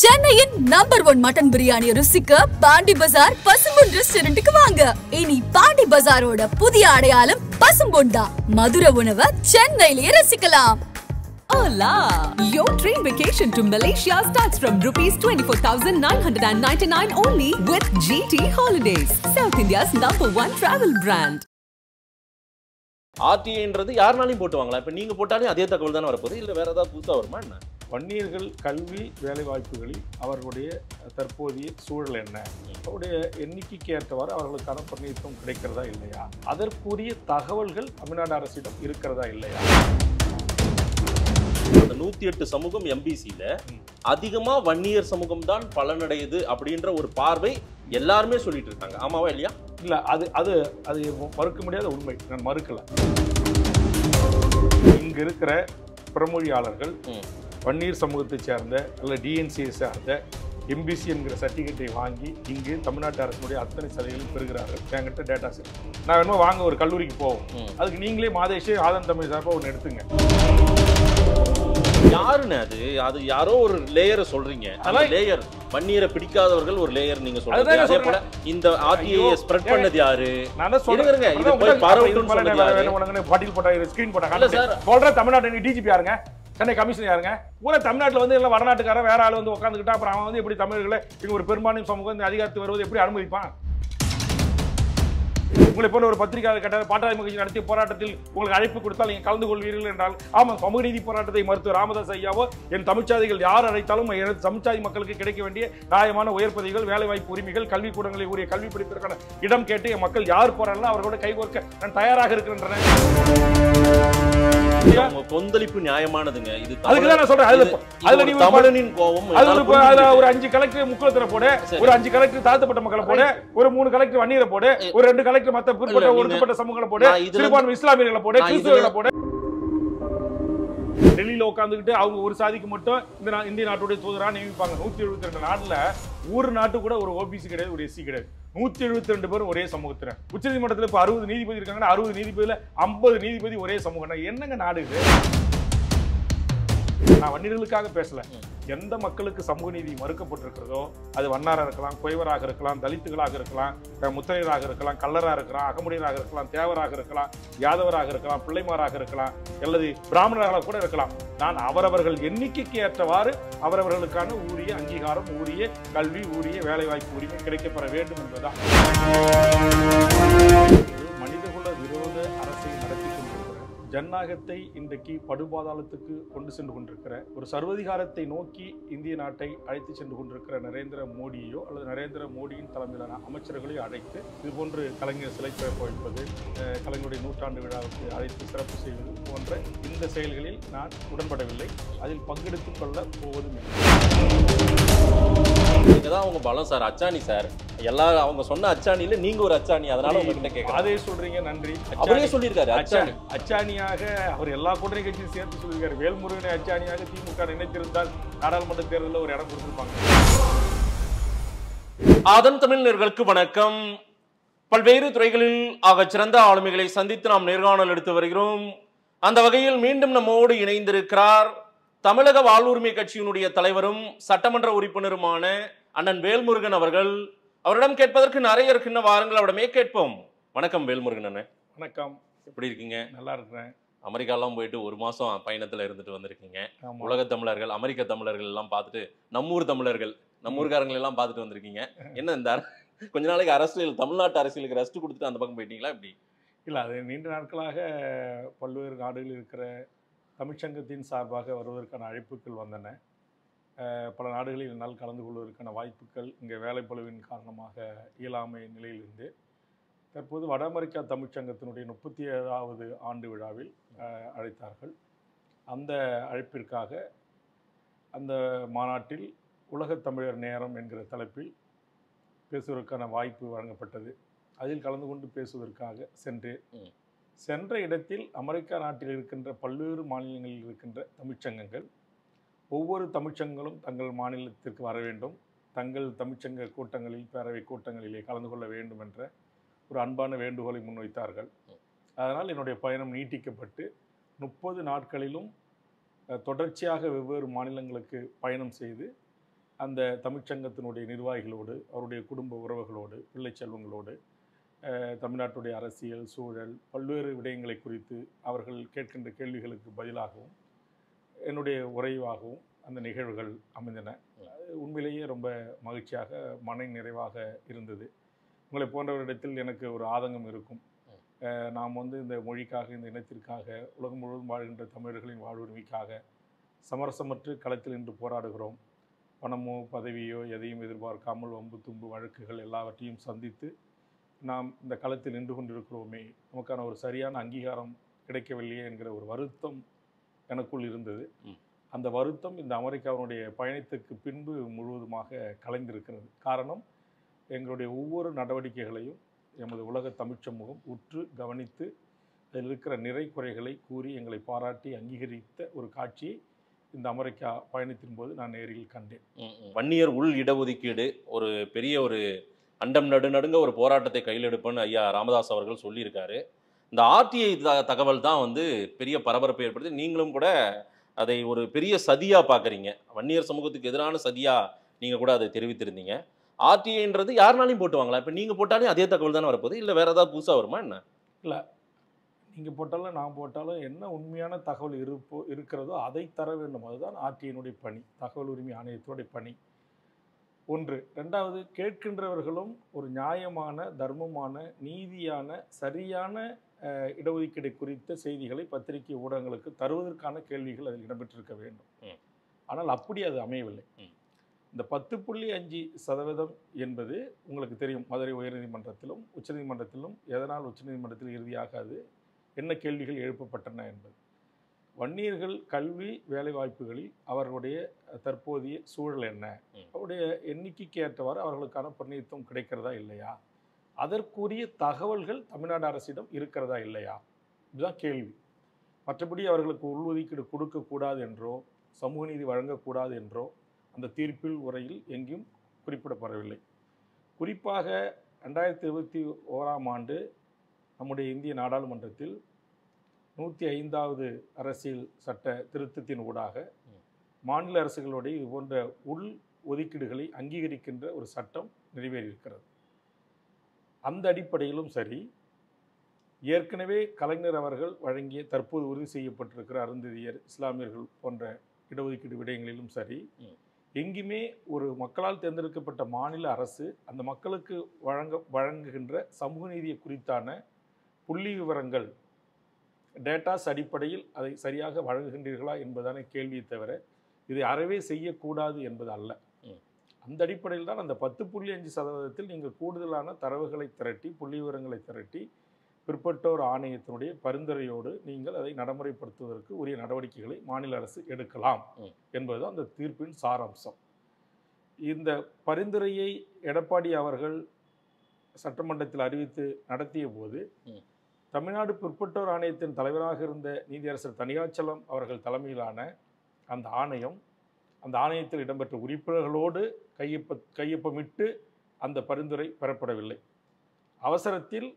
சென்னையின் number one mutton biryani ருசிக்க பாண்டி பஜார் பசும்பொன் ரெஸ்டாரண்ட்டுக்கு வாங்க இனி பாண்டி பஜாரோட புதிய அடையாளம் பசும்பொன் தான் மதுர உணவை சென்னையிலேயே ரசிக்கலாம் Hola! Your train vacation to Malaysia starts from rupees 24,999 only with GT Holidays, South India's number one travel brand. ஆர்டிஐன்றது யாருனாலையும் போட்டு வாங்கலாம் இப்போ நீங்க போட்டாலும் அதே தகவல் தானே வரப்போகுது இல்லை வேற ஏதாவது புதுசா வருமா என்ன வன்னியர்கள் கல்வி வேலைவாய்ப்புகளில் அவர்களுடைய தற்போதைய சூழல் என்ன அவருடைய எண்ணிக்கைக்கு ஏற்றவாறு அவர்களுக்கான பிரதிநிதித்துவம் கிடைக்கிறதா இல்லையா அதற்குரிய தகவல்கள் தமிழ்நாடு அரசிடம் இருக்கிறதா இல்லையா அந்த நூத்தி எட்டு சமூகம் எம்பிசியில அதிகமா வன்னியர் சமூகம் தான் பலனடையுது அப்படின்ற ஒரு பார்வை எல்லாருமே சொல்லிட்டு இருக்காங்க ஆமாவா இல்லையா இல்லை அது அது அது மறுக்க முடியாத உண்மை நான் மறுக்கல இங்க இருக்கிற பிரமொழியாளர்கள் ம். வன்னியர் சமூகத்தைச் சேர்ந்த அல்ல டிஎன்சியை சார்ந்த எம்பிசி என்கிற சர்டிஃபிகேட்டை வாங்கி இங்கு தமிழ்நாட்டு அரசினுடைய அத்தனை சலுகைகளும் பெறுகிறார்கள் என்கிட்ட டேட்டாஸ் இருக்கு நான் வேணுமா வாங்க ஒரு கல்லூரிக்கு போவோம் ம். அதுக்கு நீங்களே மாதேஷ் ஆதன் தமிழ் சார்பாக ஒன்று எடுத்துங்க யாருன்னு அது அது யாரோ ஒரு லேயரை சொல்றீங்க அந்த அதான் லேயர் வன்னியரை பிடிக்காதவர்கள் ஒரு லேயர் நீங்க அதுதான் சொல்றீங்க நான் அதே போல இந்த ஆர்டிஐ ஐயோ, ஸ்ப்ரெட் ஏங்க, பண்ணது யாரு நான் தான் இருங்க, இருங்க, இது அதான் போய் உடனே பரவட்டும்னு இது மேல சொன்னது வேற யாரு? வேணும் உனக்கு பாட்டில் போட்டா ஸ்கிரீன் போட்டா இல்ல காட்டுங்க. சார். சொல்றேன் தமிழ்நாட்டு டிஜிபி யாருங்க சென்னை கமிஷனர் யாருங்க பூரா தமிழ்நாட்டுல வந்து எல்லாம் வடநாட்டுக்காரன் வேற ஆள் வந்து உட்காந்துக்கிட்டா அப்புறம் அவன் வந்து எப்படி தமிழர்களை இங்க ஒரு பெரும்பான்மை சமூகம் இந்த அதிகாரத்துக்கு வருவது எப்படி அனுமதிப்பான் உங்களை போல ஒரு பத்திரிகையாளர் கேட்டார் பாட்டாளி மகிழ்ச்சி நடத்திய போராட்டத்தில் உங்களுக்கு அழைப்பு கொடுத்தால் நீங்கள் கலந்து கொள்வீர்கள் என்றால் ஆமாம் சமூக நீதி போராட்டத்தை மருத்துவர் ராமதாஸ் ஐயாவோ என் தமிழ்ச்சாதிகள் யார் அழைத்தாலும் எனது தமிழ்ச்சாதி மக்களுக்கு கிடைக்க வேண்டிய நியாயமான உயர் பதவிகள் வேலைவாய்ப்பு உரிமைகள் கல்விக்கூடங்களில் உரிய கல்வி படிப்பிற்கான இடம் கேட்டு என் மக்கள் யார் போறாங்களோ அவர்களோட கைகோர்க்க நான் தயாராக இருக்கின்றன உங்க கொந்தளிப்பு நியாயமானதுங்க இது அதுக்கு தான் நான் சொல்றேன் அதுல இது- இது அதுல ஒரு நீ ஒரு தமிழனின் கோபம் அது என்னால ஒரு இப்ப அதுல புரிஞ்சுக்க ஒரு அஞ்சு கலெக்டர் முக்குளத்துல போடு சரி. ஒரு அஞ்சு கலெக்டர் தாழ்த்தப்பட்ட மக்களை போடு ஒரு மூணு கலெக்டர் வன்னியரை போடு ஒரு ரெண்டு கலெக்டர் மத்த பிற்பட்ட இல்ல, நீங்க- ஒடுக்கப்பட்ட சமூகங்களை போடு நான் இதுல- சிறுபான்மை இஸ்லாமியர்களை போடு நான் கிறிஸ்துவர்களை இதுல- போடு டெல்லியில உட்காந்துக்கிட்டு அவங்க ஒரு சாதிக்கு மட்டும் இந்த நா- இந்திய நாட்டுடைய தூதரா நியமிப்பாங்க நூத்தி எழுபத்தி ரெண்டு நாட்டுல ஒரு நாட்டு கூட ஒரு ஓபிசி கிடையாது ஒரு எஸ்சி கிடையாது நூத்தி எழுபத்தி ரெண்டு பேரும் ஒரே சமூகத்தினர் உச்சநீதிமன்றத்துல இப்ப அறுபது நீதிபதி இருக்காங்கன்னா அறுபது நீதிபதியில ஐம்பது நீதிபதி ஒரே சமூகம் என்னங்க நாடு இது நான் வன்னியர்களுக்காக பேசல எந்த மக்களுக்கு சமூக நீதி மறுக்கப்பட்டிருக்கிறதோ அது வண்ணாரா இருக்கலாம் குயவராக இருக்கலாம் தலித்துகளாக இருக்கலாம் அஹ் முத்தரையராக இருக்கலாம் கல்லராக இருக்கலாம் அகமுடையராக இருக்கலாம் தேவராக இருக்கலாம் யாதவராக இருக்கலாம் பிள்ளைமாராக இருக்கலாம் அல்லது பிராமணராக கூட இருக்கலாம் நான் அவரவர்கள் எண்ணிக்கைக்கு ஏற்றவாறு அவரவர்களுக்கான ஊரிய அங்கீகாரம் ஊரிய கல்வி ஊரிய வேலைவாய்ப்பு உரிமை கிடைக்கப்பெற வேண்டும் என்பதுதான் மனிதகுல விரோத அரசை நடத்தி கொண்டிருக்கிற ஜனநாயகத்தை இன்றைக்கு படுபாதாளத்துக்கு கொண்டு சென்று கொண்டிருக்கிற ஒரு சர்வதிகாரத்தை நோக்கி இந்திய நாட்டை அழைத்து சென்று கொண்டிருக்கிற நரேந்திர மோடியோ அல்லது நரேந்திர மோடியின் தலைமையிலான அமைச்சர்களையோ அழைத்து இதுபோன்று கலைஞர் சிலை திறப்பு வைப்பது அஹ், கலைஞருடைய நூற்றாண்டு விழாவுக்கு அழைத்து சிறப்பு செய்வது போன்ற இந்த செயல்களில் நான் உடன்படவில்லை அதில் பங்கெடுத்துக் கொள்ள போவதும் இல்லை இதுதான் அவங்க பலம் சார் அச்சாணி சார் எல்லா அவங்க சொன்ன அச்சாணியில நீங்க ஒரு அச்சாணி அதனால உங்ககிட்ட கேட்கறேன் அதே சொல்றீங்க நன்றி அவரே சொல்லியிருக்காரு அச்சாணி அச்சாணி அச்சாணியாக அவர் எல்லா கூட்டணி கட்சியும் சேர்த்து சொல்லியிருக்காரு வேல்முருகனை அச்சாணியாக திமுக நினைத்திருந்தால் நாடாளுமன்ற தேர்தலில் ஒரு இடம் கொடுத்திருப்பாங்க ஆதன் தமிழர்களுக்கு வணக்கம் பல்வேறு துறைகளில் ஆகச் சிறந்த ஆளுமைகளை சந்தித்து நாம் நேர்காணல் எடுத்து வருகிறோம் அந்த வகையில் மீண்டும் நம்மோடு இணைந்திருக்கிறார் தமிழக வாழ்வுரிமை கட்சியினுடைய தலைவரும் சட்டமன்ற உறுப்பினருமான அண்ணன் வேல்முருகன் அவர்கள் அவரிடம் கேட்பதற்கு நிறைய இருக்கின்ற வாருங்கள் அவரிடமே கேட்போம் வணக்கம் வேல்முருகன் அண்ணன் வணக்கம் எப்படி இருக்கீங்க நல்லா இருக்கிறேன் அமெரிக்காலாம் போயிட்டு ஒரு மாசம் பயணத்துல இருந்துட்டு வந்திருக்கீங்க ஆமா உலக தமிழர்கள் அமெரிக்க தமிழர்கள் எல்லாம் பார்த்துட்டு நம்மூர் தமிழர்கள் நம்ம ஊர்காரங்களை எல்லாம் பார்த்துட்டு வந்திருக்கீங்க என்ன இந்த அர- கொஞ்ச நாளைக்கு அரசியல் தமிழ்நாட்டு அரசியலுக்கு ரெஸ்ட் கொடுத்துட்டு அந்த பக்கம் போயிட்டீங்களா இப்படி இல்லை அது நீண்ட நாட்களாக பல்வேறு நாடுகளில் இருக்கிற தமிழ்ச்சங்கத்தின் சார்பாக வருவதற்கான அழைப்புகள் வந்தன அஹ், பல நாடுகளில் என்னால் கலந்து கொள்வதற்கான வாய்ப்புகள் இங்கே வேலைப்பளுவின் காரணமாக இயலாமை நிலையில் இருந்து தற்போது வட அமெரிக்கா தமிழ்ச்சங்கத்தினுடைய முப்பத்தி ஏழாவது ஆண்டு விழாவில் அஹ், அழைத்தார்கள் அந்த அழைப்பிற்காக அந்த மாநாட்டில் உலகத் தமிழர் நேரம் என்கிற தலைப்பில் பேசுவதற்கான வாய்ப்பு வழங்கப்பட்டது அதில் கலந்து கொண்டு பேசுவதற்காக சென்றேன் ம். சென்ற இடத்தில் அமெரிக்கா நாட்டில் இருக்கின்ற பல்வேறு மாநிலங்களில் இருக்கின்ற தமிழ்ச்சங்கங்கள் ஒவ்வொரு தமிழ்ச்சங்கங்களும் தங்கள் மாநிலத்திற்கு வர வேண்டும் தங்கள் தமிழ்ச்சங்க கூட்டங்களில் பேரவை கூட்டங்களிலே கலந்து கொள்ள வேண்டும் என்ற ஒரு அன்பான வேண்டுகோளை முன்வைத்தார்கள் அதனால் என்னுடைய பயணம் நீட்டிக்கப்பட்டு முப்பது நாட்களிலும் அஹ், தொடர்ச்சியாக வெவ்வேறு மாநிலங்களுக்கு பயணம் செய்து அந்த தமிழ்ச்சங்கத்தினுடைய நிர்வாகிகளோடு அவருடைய குடும்ப உறவுகளோடு பிள்ளை செல்வங்களோடு அஹ், தமிழ்நாட்டுடைய அரசியல் சூழல் பல்வேறு விடயங்களை குறித்து அவர்கள் கேட்கின்ற கேள்விகளுக்கு பதிலாகவும் என்னுடைய உரைவாகவும் அந்த நிகழ்வுகள் அமைந்தன அது உண்மையிலேயே ரொம்ப மகிழ்ச்சியாக மன நிறைவாக இருந்தது உங்களை போன்றவரிடத்தில் எனக்கு ஒரு ஆதங்கம் இருக்கும் அஹ், நாம் வந்து இந்த மொழிக்காக இந்த இனத்திற்காக உலகம் முழுவதும் வாழ்கின்ற தமிழர்களின் வாழ்வுரிமைக்காக சமரசமற்று களத்தில் நின்று போராடுகிறோம் பணமோ பதவியோ எதையும் எதிர்பார்க்காமல் வம்பு தும்பு வழக்குகள் எல்லாவற்றையும் சந்தித்து நாம் இந்த களத்தில் நின்று கொண்டிருக்கிறோமே நமக்கான ஒரு சரியான அங்கீகாரம் கிடைக்கவில்லையே என்கிற ஒரு வருத்தம் எனக்குள் இருந்தது ம். அந்த வருத்தம் இந்த அமெரிக்காவினுடைய பயணத்துக்கு பின்பு முழுவதுமாக கலைந்திருக்கிறது காரணம் எங்களுடைய ஒவ்வொரு நடவடிக்கைகளையும் எமது உலக தமிழ்ச் சமூகம் உற்று கவனித்து அதில் இருக்கிற நிறை குறைகளை கூறி எங்களை பாராட்டி அங்கீகரித்த ஒரு காட்சியை இந்த அமெரிக்கா பயணத்தின் போது நான் நேரில் கண்டேன் ம், ம். வன்னியர் உள் இடஒதுக்கீடு ஒரு பெரிய ஒரு அண்டம் நடு நடுங்க ஒரு போராட்டத்தை கையில் எடுப்பேன்னு ஐயா ராமதாஸ் அவர்கள் சொல்லியிருக்காரு இந்த ஆர்டிஐ தகவல் தான் வந்து பெரிய பரபரப்பை ஏற்படுத்தி நீங்களும் கூட அதை ஒரு பெரிய சதியா பார்க்குறீங்க வன்னியர் சமூகத்துக்கு எதிரான சதியா நீங்க கூட அதை தெரிவித்திருந்தீங்க ஆர்டிஐன்றது யாருனாலையும் போட்டு வாங்கலாம் இப்போ நீங்க போட்டாலும் அதே தகவல் தானே வரப்போகுது இல்லை வேற ஏதாவது புதுசா வருமா என்ன நீங்கள் போட்டாலும் நான் போட்டாலும் என்ன உண்மையான தகவல் இருப்போ இருக்கிறதோ அதை தர வேண்டும் அதுதான் ஆர்டிஐனுடைய பணி தகவல் உரிமை ஆணையத்தினுடைய பணி ஒன்று ரெண்டாவது கேட்கின்றவர்களும் ஒரு நியாயமான தர்மமான நீதியான சரியான அஹ், இடஒதுக்கீடு குறித்த செய்திகளை பத்திரிகை ஊடகங்களுக்கு தருவதற்கான கேள்விகள் அதில் இடம்பெற்றிருக்க வேண்டும் ம். ஆனால் அப்படி அது அமையவில்லை ம். இந்த பத்து புள்ளி அஞ்சு சதவீதம் என்பது உங்களுக்கு தெரியும் மதுரை உயர்நீதிமன்றத்திலும் உச்சநீதிமன்றத்திலும் எதனால் உச்சநீதிமன்றத்தில் இறுதியாக அது என்ன கேள்விகள் எழுப்பப்பட்டன என்பது வன்னியர்கள் கல்வி வேலைவாய்ப்புகளில் அவர்களுடைய தற்போதைய சூழல் என்ன ம். அவருடைய எண்ணிக்கைக்கு ஏற்றவாறு அவர்களுக்கான பிரதிநிதித்துவம் கிடைக்கிறதா இல்லையா அதற்குரிய தகவல்கள் தமிழ்நாடு அரசிடம் இருக்கிறதா இல்லையா இதுதான் கேள்வி மற்றபடி அவர்களுக்கு உள்ஒதுக்கீடு கொடுக்கக்கூடாது என்றோ சமூக நீதி வழங்கக்கூடாது என்றோ அந்த தீர்ப்பில் உரையில் எங்கேயும் குறிப்பிடப்படவில்லை குறிப்பாக ரெண்டாயிரத்தி இருபத்தி ஓராம் ஆண்டு நம்முடைய இந்திய நாடாளுமன்றத்தில் நூற்றி ஐந்தாவது அரசியல் சட்ட திருத்தத்தின் ஊடாக மாநில அரசுகளுடைய இது போன்ற உள் ஒதுக்கீடுகளை அங்கீகரிக்கின்ற ஒரு சட்டம் நிறைவேறியிருக்கிறது அந்த அடிப்படையிலும் சரி ஏற்கனவே கலைஞர் அவர்கள் வழங்கிய தற்போது உறுதி செய்யப்பட்டிருக்கிற அருந்ததியர் இஸ்லாமியர்கள் போன்ற இடஒதுக்கீடு விடயங்களிலும் சரி ம். எங்குமே ஒரு மக்களால் தேர்ந்தெடுக்கப்பட்ட மாநில அரசு அந்த மக்களுக்கு வழங்க வழங்குகின்ற சமூக நீதியை குறித்தான புள்ளி விவரங்கள் டேட்டாஸ் அடிப்படையில் அதை சரியாக வழங்குகின்றீர்களா என்பதான கேள்வியை தவிர இதை அறவே செய்யக்கூடாது என்பது அல்ல ம். அந்த அடிப்படையில் தான் அந்த பத்து புள்ளி அஞ்சு சதவீதத்தில் நீங்கள் கூடுதலான தரவுகளை திரட்டி புள்ளி விவரங்களை திரட்டி பிற்பட்டோர் ஆணையத்தினுடைய பரிந்துரையோடு நீங்கள் அதை நடைமுறைப்படுத்துவதற்கு உரிய நடவடிக்கைகளை மாநில அரசு எடுக்கலாம் ம். என்பதுதான் அந்த தீர்ப்பின் சாராம்சம் இந்த பரிந்துரையை எடப்பாடி அவர்கள் சட்டமன்றத்தில் அறிவித்து நடத்திய போது ம். தமிழ்நாடு பிற்பட்டோர் ஆணையத்தின் தலைவராக இருந்த நீதியரசர் தனியாச்சலம் அவர்கள் தலைமையிலான அந்த ஆணையம் அந்த ஆணையத்தில் இடம்பெற்ற உறுப்பினர்களோடு கையொப்ப கையொப்பமிட்டு அந்த பரிந்துரை பெறப்படவில்லை அவசரத்தில்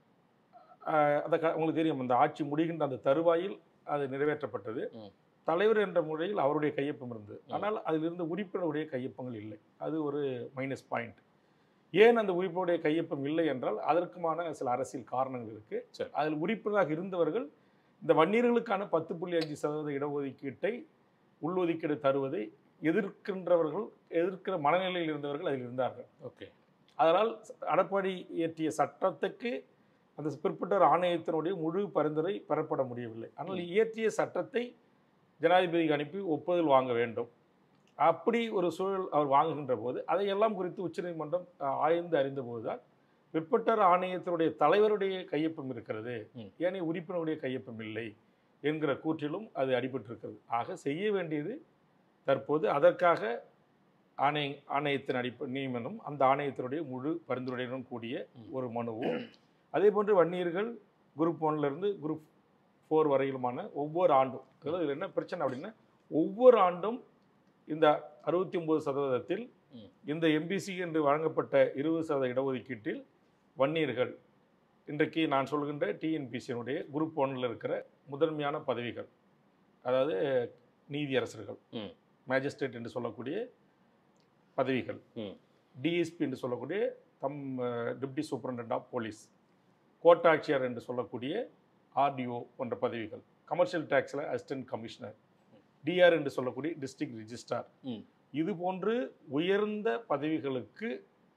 ஆஹ், அந்த க- உங்களுக்கு தெரியும் அந்த ஆட்சி முடிகின்ற அந்த தருவாயில் அது நிறைவேற்றப்பட்டது ம். தலைவர் என்ற முறையில் அவருடைய கையொப்பம் இருந்தது ம். ஆனால் அதிலிருந்து உறுப்பினருடைய கையொப்பங்கள் இல்லை அது ஒரு மைனஸ் பாயிண்ட் ஏன் அந்த உறுப்பினருடைய கையொப்பம் இல்லை என்றால் அதற்குமான சில அரசியல் காரணங்கள் இருக்கு சரி. அதில் உறுப்பினராக இருந்தவர்கள் இந்த வன்னியர்களுக்கான பத்து புள்ளி அஞ்சு சதவீத இடஒதுக்கீட்டை உள்ஒதுக்கீடு தருவதை எதிர்க்கின்றவர்கள் எதிர்க்கிற மனநிலையில் இருந்தவர்கள் அதில் இருந்தார்கள் ஓகே அதனால் எடப்பாடி இயற்றிய சட்டத்துக்கு அந்த பிற்பட்டோர் ஆணையத்தினுடைய முழு பரிந்துரை பெறப்பட முடியவில்லை ஆனால் இயற்றிய சட்டத்தை ஜனாதிபதிக்கு அனுப்பி ஒப்புதல் வாங்க வேண்டும் அப்படி ஒரு சூழல் அவர் வாங்குகின்ற போது அதையெல்லாம் குறித்து உச்சநீதிமன்றம் அஹ், ஆய்ந்து அறிந்தபோது தான் பிற்பட்டோர் ஆணையத்தினுடைய தலைவருடைய கையொப்பம் இருக்கிறது ம். ஏனைய உறுப்பினருடைய கையொப்பம் இல்லை என்கிற கூற்றிலும் அது அடிபட்டிருக்கிறது ஆக செய்ய வேண்டியது தற்போது அதற்காக ஆணைய ஆணையத்தின் அடிப்ப நியமனம் அந்த ஆணையத்தினுடைய முழு பரிந்துரையுடன் கூடிய ம். ஒரு மனுவும் அதே போன்று வன்னியர்கள் குரூப் ஒன்லேருந்து குரூப் ஃபோர் வரையிலுமான ஒவ்வொரு ஆண்டும் அதாவது இதுல என்ன பிரச்சனை அப்படின்னா ஒவ்வொரு ஆண்டும் இந்த அறுபத்தி ஒன்பது சதவீதத்தில் ம். இந்த எம்பிசி என்று வழங்கப்பட்ட இருபது சதவீத இடஒதுக்கீட்டில் வன்னியர்கள் இன்றைக்கு நான் சொல்கின்ற டிஎன்பிசியினுடைய குரூப் ஒன்னில் இருக்கிற முதன்மையான பதவிகள் அதாவது நீதியரசர்கள் ம். மேஜிஸ்ட்ரேட் என்று சொல்லக்கூடிய பதவிகள் ம். டிஎஸ்பி என்று சொல்லக்கூடிய தம் டிப்டி சூப்பரண்ட் ஆஃப் போலீஸ் கோட்டாட்சியர் என்று சொல்லக்கூடிய ஆர்டிஓ போன்ற பதவிகள் கமர்ஷியல் டேக்ஸில் அசிஸ்டன்ட் கமிஷனர் டிஆர் என்று சொல்லக்கூடிய டிஸ்ட்ரிக்ட் ரிஜிஸ்ட்ரார் ம். இது போன்று உயர்ந்த பதவிகளுக்கு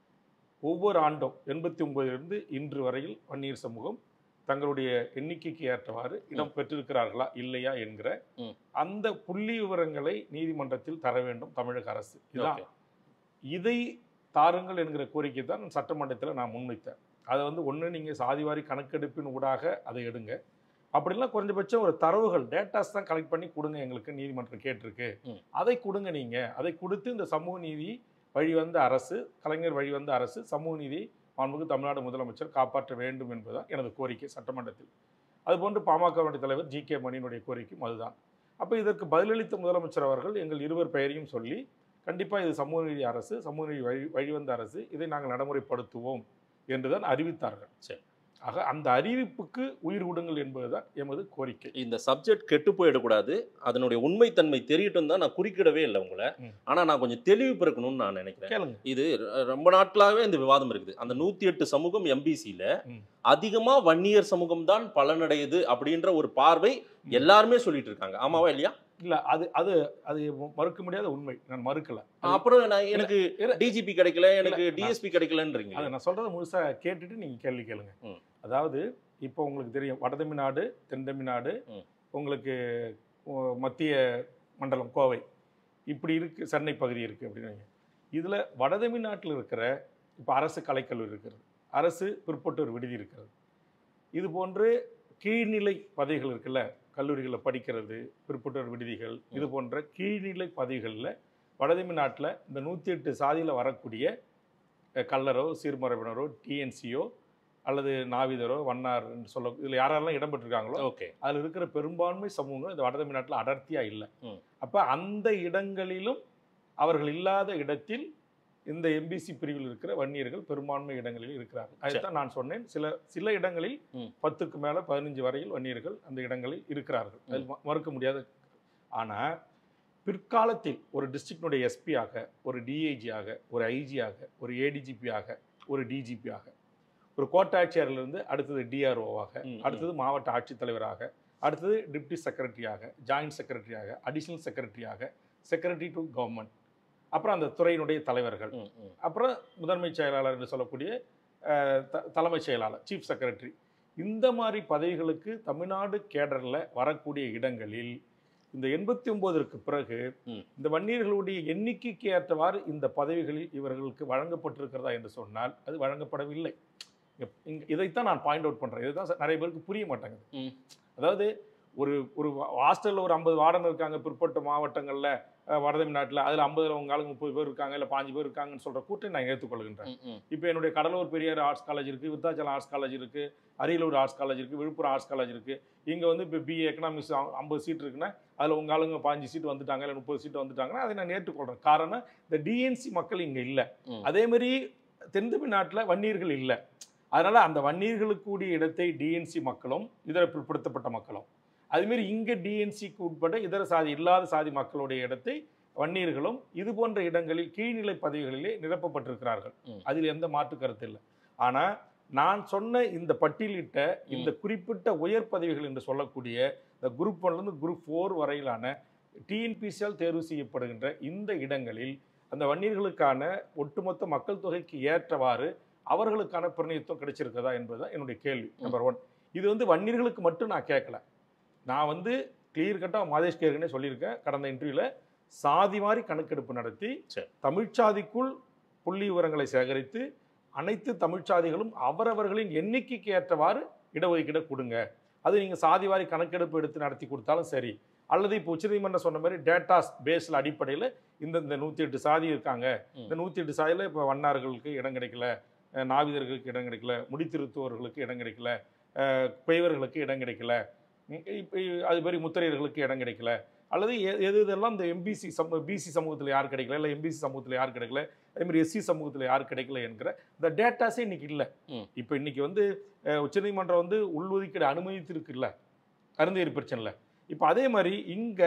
ஒவ்வொரு ஆண்டும் எண்பத்தி ஒன்பதிலிருந்து இன்று வரையில் வன்னியர் சமூகம் தங்களுடைய எண்ணிக்கைக்கு ஏற்றவாறு இடம் பெற்றிருக்கிறார்களா இல்லையா என்கிற ம். அந்த புள்ளி விவரங்களை நீதிமன்றத்தில் தர வேண்டும் தமிழக அரசு இதான் Okay. இதை தாருங்கள் என்கிற கோரிக்கை தான் நான் சட்டமன்றத்தில் நான் முன்வைத்தேன் அதை வந்து ஒன்று நீங்கள் சாதிவாரி கணக்கெடுப்பின் ஊடாக அதை எடுங்க அப்படிலாம் குறைஞ்சபட்சம் ஒரு தரவுகள் டேட்டாஸ் தான் கலெக்ட் பண்ணி கொடுங்க எங்களுக்கு நீதிமன்றம் கேட்டிருக்கு ம். அதை கொடுங்க நீங்கள் அதை கொடுத்து இந்த சமூக நீதி வழிவந்த அரசு கலைஞர் வழிவந்த அரசு சமூக நீதி மாண்புக்கு தமிழ்நாடு முதலமைச்சர் காப்பாற்ற வேண்டும் என்பதுதான் எனது கோரிக்கை சட்டமன்றத்தில் அதுபோன்று பாமகவுடைய தலைவர் ஜி கே மணியினுடைய கோரிக்கையும் அதுதான் அப்போ இதற்கு பதிலளித்த முதலமைச்சர் அவர்கள் எங்கள் இருவர் பெயரையும் சொல்லி கண்டிப்பாக இது சமூக நீதி அரசு சமூக நீதி வழி வழிவந்த அரசு இதை நாங்கள் நடைமுறைப்படுத்துவோம் என்றுதான் அறிவித்தார்கள் சரி. ஆக அந்த அறிவிப்புக்கு உயிர் விடுங்கள் என்பதுதான் எமது கோரிக்கை இந்த சப்ஜெக்ட் கெட்டு போயிடக்கூடாது அதனுடைய உண்மைத்தன்மை தெரியட்டும் தான் நான் குறுக்கிடவே இல்லை உங்களை ம். ஆனா நான் கொஞ்சம் தெளிவு பிறக்கணும்னு நான் நினைக்கிறேன் கேளுங்க இது ர- ரொம்ப நாட்களாகவே இந்த விவாதம் இருக்குது அந்த நூத்தி எட்டு சமூகம் எம்பிசியில ம். அதிகமா வன்னியர் சமூகம் தான் பலனடையுது அப்படின்ற ஒரு பார்வை எல்லாருமே சொல்லிட்டு இருக்காங்க ஆமாவா இல்லையா இல்ல அது அது அது மறுக்க முடியாத உண்மை நான் மறுக்கல அப்புறம் நான் எனக்கு இரு. டிஜிபி கிடைக்கல எனக்கு இல்ல, டிஎஸ்பி கிடைக்கலன்றீங்க அதை நான் சொல்றதை முழுசா கேட்டுட்டு நீங்க கேள்வி கேளுங்க ம். அதாவது இப்போ உங்களுக்கு தெரியும் வடதமிழ்நாடு தென் தமிழ்நாடு ம். உங்களுக்கு ஓ, மத்திய மண்டலம் கோவை இப்படி இருக்கு சென்னை பகுதி இருக்கு அப்படின்னு வைங்க. இதுல வடதமிழ்நாட்டில் இருக்கிற இப்போ அரசு கலைக்கல்லூரி இருக்கிறது அரசு பிற்பட்டோர் விடுதி இருக்கிறது இது போன்று கீழ்நிலை பதவிகள் இருக்குல்ல கல்லூரிகளில் படிக்கிறது பிற்பட்டோர் விடுதிகள் இது போன்ற கீழ்நிலை பதவிகளில் வடதமிழ்நாட்டில் இந்த நூற்றி எட்டு சாதியில் வரக்கூடிய அஹ், கல்லரோ சீர்மரபினரோ டிஎன்சியோ அல்லது நாவிதரோ வண்ணார் சொல்ல இதில் யாரெல்லாம் இடம்பெற்றிருக்காங்களோ ஓகே அதில் இருக்கிற பெரும்பான்மை சமூகம் இந்த வடதமிழ்நாட்டில் அடர்த்தியாக இல்லை ம். அப்போ அந்த இடங்களிலும் அவர்கள் இல்லாத இடத்தில் இந்த எம்பிசி பிரிவில் இருக்கிற வன்னியர்கள் பெரும்பான்மை இடங்களில் இருக்கிறார்கள் அதுதான் நான் சொன்னேன் சில சில இடங்களில் ம். பத்துக்கு மேலே பதினஞ்சு வரையில் வன்னியர்கள் அந்த இடங்களில் இருக்கிறார்கள் அது ம- மறுக்க முடியாத ஆனால் பிற்காலத்தில் ஒரு டிஸ்ட்ரிக்டினுடைய எஸ்பியாக ஒரு டிஐஜியாக ஒரு ஐஜியாக ஒரு ஏடிஜிபியாக ஒரு டிஜிபியாக ஒரு கோட்டாட்சியரிலிருந்து அடுத்தது டிஆர்ஓவாக ம், ம். அடுத்தது மாவட்ட ஆட்சித்தலைவராக அடுத்தது டிப்டி செக்ரட்டரியாக ஜாயின்ட் செக்ரட்டரியாக அடிஷனல் செக்ரட்டரியாக செக்ரட்டரி டு கவர்மெண்ட் அப்புறம் அந்த துறையினுடைய தலைவர்கள் ம், ம். அப்புறம் முதன்மை செயலாளர் என்று சொல்லக்கூடிய அஹ், த- தலைமைச் செயலாளர் சீஃப் செக்ரட்டரி இந்த மாதிரி பதவிகளுக்கு தமிழ்நாடு கேடரில் வரக்கூடிய இடங்களில் இந்த எண்பத்தி ஒன்பதற்கு பிறகு ம். இந்த வன்னியர்களுடைய எண்ணிக்கைக்கு ஏற்றவாறு இந்த பதவிகளில் இவர்களுக்கு வழங்கப்பட்டிருக்கிறதா என்று சொன்னால் அது வழங்கப்படவில்லை இங்க- இங்க- இதைத்தான் நான் பாயிண்ட் அவுட் பண்றேன் இதுதான் ச- நிறைய பேருக்கு புரிய மாட்டேங்குது ம். அதாவது ஒரு ஒரு ஹாஸ்டலில் ஒரு ஐம்பது வார்டன் இருக்காங்க பிற்பட்ட மாவட்டங்களில் வடதமிழ்நாட்டில் அதில் ஐம்பதுல உங்க ஆளுங்க முப்பது பேர் இருக்காங்க இல்லை பாஞ்சு பேர் இருக்காங்கன்னு சொல்கிற கூட்டை நான் ஏற்றுக்கொள்கின்றேன் ம், ம். இப்போ என்னுடைய கடலூர் பெரியார் ஆர்ட்ஸ் காலேஜ் இருக்குது விருத்தாச்சலம் ஆர்ட்ஸ் காலேஜ் இருக்குது அரியலூர் ஆர்ட்ஸ் காலேஜ் இருக்குது விழுப்புரம் ஆர்ட்ஸ் காலேஜ் இருக்குது இங்கே வந்து இப்போ பிஏ எக்கனாமிக்ஸ் ஐம்பது சீட் இருக்குன்னா அதில் உங்கள் ஆளுங்க பாஞ்சு சீட் வந்துட்டாங்க இல்லை முப்பது சீட் வந்துட்டாங்கன்னா அதை நான் ஏற்றுக்கொள்கிறேன் காரணம் இந்த டிஎன்சி மக்கள் இங்கே இல்லை ம். அதே மாதிரி தென் தமிழ்நாட்டில் வன்னியர்கள் இல்லை அதனால் அந்த வன்னியர்களுக்கு கூடிய இடத்தை டிஎன்சி மக்களும் இதர பிற்படுத்தப்பட்ட மக்களும் அதுமாரி இங்கே டிஎன்சிக்கு உட்பட்ட இதர சாதி இல்லாத சாதி மக்களுடைய இடத்தை வன்னியர்களும் இது போன்ற இடங்களில் கீழ்நிலை பதவிகளிலே நிரப்பப்பட்டிருக்கிறார்கள் ம். அதில் எந்த மாற்று கருத்து இல்லை ஆனால் நான் சொன்ன இந்த பட்டியலிட்ட இந்த குறிப்பிட்ட உயர் பதவிகள் என்று சொல்லக்கூடிய இந்த குரூப் ஒன்லேருந்து குரூப் ஃபோர் வரையிலான டிஎன்பிசியால் தேர்வு செய்யப்படுகின்ற இந்த இடங்களில் அந்த வன்னியர்களுக்கான ஒட்டுமொத்த மக்கள் தொகைக்கு ஏற்றவாறு அவர்களுக்கான பிரதிநிதித்துவம் கிடைச்சிருக்கிறதா என்பதுதான் என்னுடைய கேள்வி நம்பர் ஒன் இது வந்து வன்னியர்களுக்கு மட்டும் நான் கேட்கல நான் வந்து கிளியர் கட்டாக மாதேஷ் கேர்கனே சொல்லியிருக்கேன் கடந்த இன்டர்வியூவில் சாதி மாதிரி கணக்கெடுப்பு நடத்தி சரி. தமிழ்ச்சாதிக்குள் புள்ளி விவரங்களை சேகரித்து அனைத்து தமிழ்ச்சாதிகளும் அவரவர்களின் எண்ணிக்கைக்கு ஏற்றவாறு இடஒதுக்கீடு கொடுங்க அது நீங்கள் சாதி வாரி கணக்கெடுப்பு எடுத்து நடத்தி கொடுத்தாலும் சரி அல்லது இப்போ உச்சநீதிமன்றம் சொன்ன மாதிரி டேட்டாஸ் பேஸில் அடிப்படையில் இந்த இந்த நூற்றி எட்டு சாதி இருக்காங்க ம். இந்த நூற்றி எட்டு சாதியில் இப்போ வண்ணார்களுக்கு இடம் கிடைக்கல அஹ் நாவிதர்களுக்கு இடம் கிடைக்கல முடித்திருத்துவர்களுக்கு இடம் கிடைக்கல அஹ் குயவர்களுக்கு இடம் கிடைக்கல ம், இப்ப அது மாதிரி முத்திரையர்களுக்கு இடம் கிடைக்கல அல்லது எ- எது இதெல்லாம் இந்த எம்பிசி சமூக பிசி சமூகத்தில் யார் கிடைக்கல இல்லை எம்பிசி சமூகத்தில் யார் கிடைக்கல அதே மாதிரி எஸ்சி சமூகத்தில் யார் கிடைக்கல என்கிற இந்த டேட்டாஸே இன்னைக்கு இல்லை ம். இப்போ இன்னைக்கு வந்து அஹ், உச்சநீதிமன்றம் வந்து உள்ஒதுக்கீடு அனுமதித்திருக்கு இல்லை அருந்தேரி பிரச்சனையில் இப்போ அதே மாதிரி இங்கே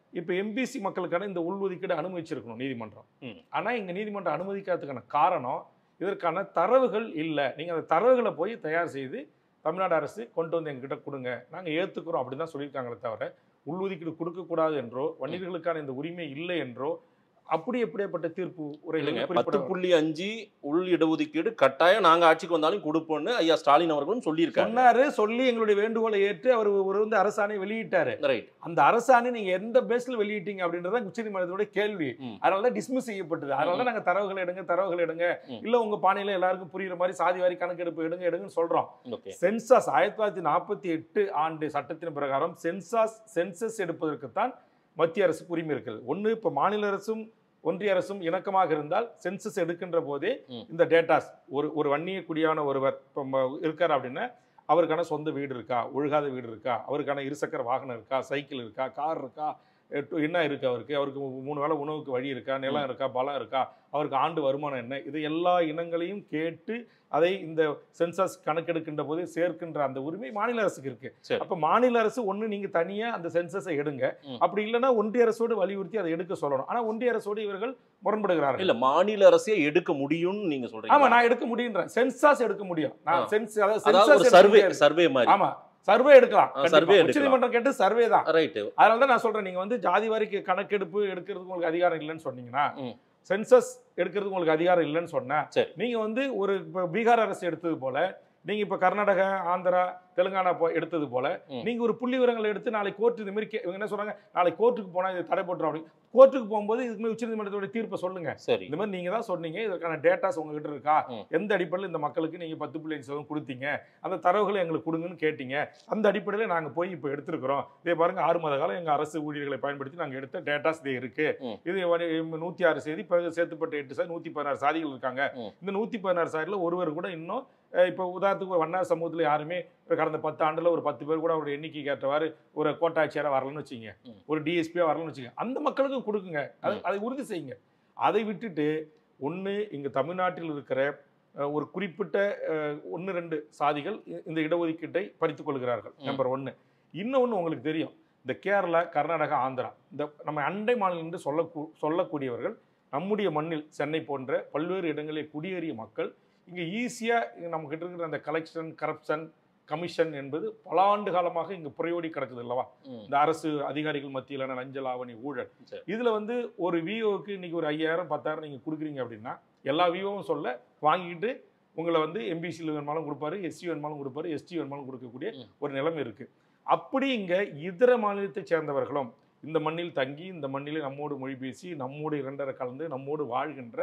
இப்போ எம்பிசி மக்களுக்கான இந்த உள்ஒதுக்கீடு அனுமதிச்சிருக்கணும் நீதிமன்றம் ம். ஆனா இங்க நீதிமன்றம் அனுமதிக்காததுக்கான காரணம் இதற்கான தரவுகள் இல்லை நீங்க அந்த தரவுகளை போய் தயார் செய்து தமிழ்நாடு அரசு கொண்டு வந்து எங்ககிட்ட கொடுங்க நாங்க ஏத்துக்கிறோம் அப்படின்னு தான் சொல்லியிருக்காங்களே தவிர உள்ஒதுக்கீடு கொடுக்கக்கூடாது என்றோ வன்னியர்களுக்கான இந்த உரிமை இல்லை என்றோ அப்படி எப்படியாப்பட்ட தீர்ப்பு இல்லைங்க உரைகள் பத்து புள்ளி அஞ்சு உள் இடஒதுக்கீடு கட்டாயம் நாங்க ஆட்சிக்கு வந்தாலும் கொடுப்போம்னு ஐயா ஸ்டாலின் அவர்களும் சொல்லியிருக்காங்க சொன்னாரு சொல்லி எங்களுடைய வேண்டுகோளை ஏற்று அவர் ஒரு வந்து அரசாணை வெளியிட்டாரு ரைட் அந்த அரசாணை நீங்க எந்த பேஸ்ல வெளியிட்டீங்க அப்படின்றத உச்சநீதிமன்றத்தோட கேள்வி ம். அதனால தான் டிஸ்மிஸ் செய்யப்பட்டது அதனால தான் நாங்க தரவுகள் எடுங்க தரவுகள் எடுங்க ம். இல்ல உங்க பாணியில எல்லாருக்கும் புரியுற மாதிரி சாதி வாரி கணக்கெடுப்பு எடுங்க எடுங்கன்னு சொல்றோம் ஓகே சென்சாஸ் ஆயிரத்தி தொள்ளாயிரத்தி நாற்பத்தி எட்டு ஆண்டு சட்டத்தின் பிரகாரம் சென்சாஸ் சென்சஸ் எடுப்பதற்குத்தான் மத்திய அரசுக்கு உரிமை இருக்கிறது ஒண்ணு இப்ப மாநில அரசும் ஒன்றிய அரசும் இணக்கமாக இருந்தால் சென்சஸ் எடுக்கின்ற போதே ம். இந்த டேட்டாஸ் ஒரு ஒரு வன்னிய குடியான ஒருவர் இப்போ ம- இருக்கார் அப்படின்னா அவருக்கான சொந்த வீடு இருக்கா ஒழுகாத வீடு இருக்கா அவருக்கான இருசக்கர வாகனம் இருக்கா சைக்கிள் இருக்கா கார் இருக்கா எ- டு- என்ன இருக்கு அவருக்கு அவருக்கு மூ- மூணு வேளை உணவுக்கு வழி இருக்கா நிலம் இருக்கா பலம் இருக்கா அவருக்கு ஆண்டு வருமானம் என்ன இது எல்லா இனங்களையும் கேட்டு அதை இந்த சென்சஸ் கணக்கெடுக்கின்ற போது சேர்க்கின்ற அந்த உரிமை மாநில அரசுக்கு இருக்கு சரி. அப்ப மாநில அரசு ஒண்ணு நீங்க தனியா அந்த சென்சஸை எடுங்க ம். அப்படி இல்லைன்னா ஒன்றிய அரசோடு வலியுறுத்தி அதை எடுக்க சொல்லணும் ஆனா ஒன்றிய அரசோடு இவர்கள் முரண்படுகிறார்கள் இல்ல மாநில அரசே எடுக்க முடியும்னு நீங்க ஆமா சொல்றீங்க நான் எடுக்க முடியுன்றேன் சென்சாஸ் எடுக்க முடியும் நான் ஆ. சென்ஸ் அதாவது அதாவது census ஒரு எடுக்க சர்வே முடியாது. சர்வே மாதிரி ஆமா சர்வே எடுக்கலாம் ஆ, கண்டிப்பா. survey எடுக்கலாம். உச்சநீதிமன்றம் கேட்டு சர்வே தான் ரைட் அதனால தான் நான் சொல்றேன் நீங்க வந்து ஜாதி வாரிக்கு கணக்கெடுப்பு எடுக்கிறதுக்கு உங்களுக்கு அதிகாரம் இல்லைன்னு சொன்னீங்கன்னா ம். சென்சஸ் எடுக்கிறதுக்கு உங்களுக்கு அதிகாரம் இல்லைன்னு சொன்னா சரி. நீங்க வந்து ஒரு இப்ப பீகார் அரசு எடுத்தது போல நீங்க இப்ப கர்நாடகா ஆந்திரா தெலுங்கானா போ- எடுத்தது போல ம். நீங்க ஒரு புள்ளி விவரங்களை எடுத்து நாளை கோர்ட் இது மாதிரி கே- இவங்க என்ன சொல்றாங்க நாளை கோர்ட்டுக்கு போனா இது தடை போட்டுரும் அப்படி கோர்ட்டுக்கு போகும்போது இதுக்கு மேல உச்சநீதிமன்றத்தோட தீர்ப்பை சொல்லுங்க சரி இந்த மாதிரி நீங்க தான் சொன்னீங்க இதற்கான டேட்டாஸ் உங்ககிட்ட இருக்கா ம். எந்த அடிப்படையில் இந்த மக்களுக்கு நீங்க பத்து புள்ளி அஞ்சு சதவீதம் கொடுத்தீங்க அந்த தரவுகளை எங்களுக்கு கொடுங்கன்னு கேட்டீங்க அந்த அடிப்படையில் நாங்க போய் இப்போ எடுத்திருக்கிறோம் இதே பாருங்க ஆறு மாத காலம் எங்க அரசு ஊழியர்களை பயன்படுத்தி நாங்க எடுத்த டேட்டாஸ் இது இருக்கு ம். இது வரை- நூத்தி ஆறு செய்தி பிறகு சேர்த்துப்பட்ட எட்டு சாதி நூத்தி பதினாறு சாதிகள் இருக்காங்க ம். இந்த நூத்தி பதினாறு சாதியில் ஒருவர் கூட இன்னும் அஹ், இப்போ உதாரணத்துக்கு ஒரு வண்ணார் சமூகத்துல யாருமே இப்ப கடந்த பத்து ஆண்டுல ஒரு பத்து பேர் கூட அவருடைய எண்ணிக்கை கேட்டவாறு ஒரு கோட்டாட்சியரா வரலன்னு வச்சுங்க ம். ஒரு டிஎஸ்பியா வரலன்னு வச்சுங்க அந்த மக்களுக்கும் கொடுக்குங்க அதை அதை உறுதி செய்யுங்க அதை விட்டுட்டு ஒன்று இங்கே தமிழ்நாட்டில் இருக்கிற அஹ், ஒரு குறிப்பிட்ட ஒன்று ரெண்டு சாதிகள் இ- இந்த இடஒதுக்கீட்டை பறித்துக் கொள்கிறார்கள் ம். நம்பர் ஒன்று இன்னொன்று உங்களுக்கு தெரியும் இந்த கேரளா கர்நாடகா ஆந்திரா இந்த நம்ம அண்டை மாநிலம் என்று சொல்ல சொல்லக்கூடியவர்கள் நம்முடைய மண்ணில் சென்னை போன்ற பல்வேறு இடங்களில் குடியேறிய மக்கள் இங்கே ஈஸியாக நம்ம கிட்ட இருக்கிற அந்த கலெக்ஷன் கரப்ஷன் கமிஷன் என்பது பல ஆண்டு காலமாக இங்கே புறையோடி கிடக்குது அல்லவா ம். இந்த அரசு அதிகாரிகள் மத்தியிலான லஞ்ச லாவணி ஊழல் சரி. இதுல வந்து ஒரு விஓக்கு இன்னைக்கு ஒரு ஐயாயிரம் பத்தாயிரம் நீங்க கொடுக்குறீங்க அப்படின்னா எல்லா விஓவும் சொல்ல வாங்கிட்டு உங்களை வந்து எம்பிசியில் வேணுமாலும் கொடுப்பாரு எஸ்சி வேணுமாலும் கொடுப்பாரு எஸ்டி வேணுமாலும் கொடுக்கக்கூடிய ம். ஒரு நிலைமை இருக்கு அப்படி இங்க இதர மாநிலத்தை சேர்ந்தவர்களும் இந்த மண்ணில் தங்கி இந்த மண்ணிலே நம்மோடு மொழி பேசி நம்மோடு இரண்டரை கலந்து நம்மோடு வாழ்கின்ற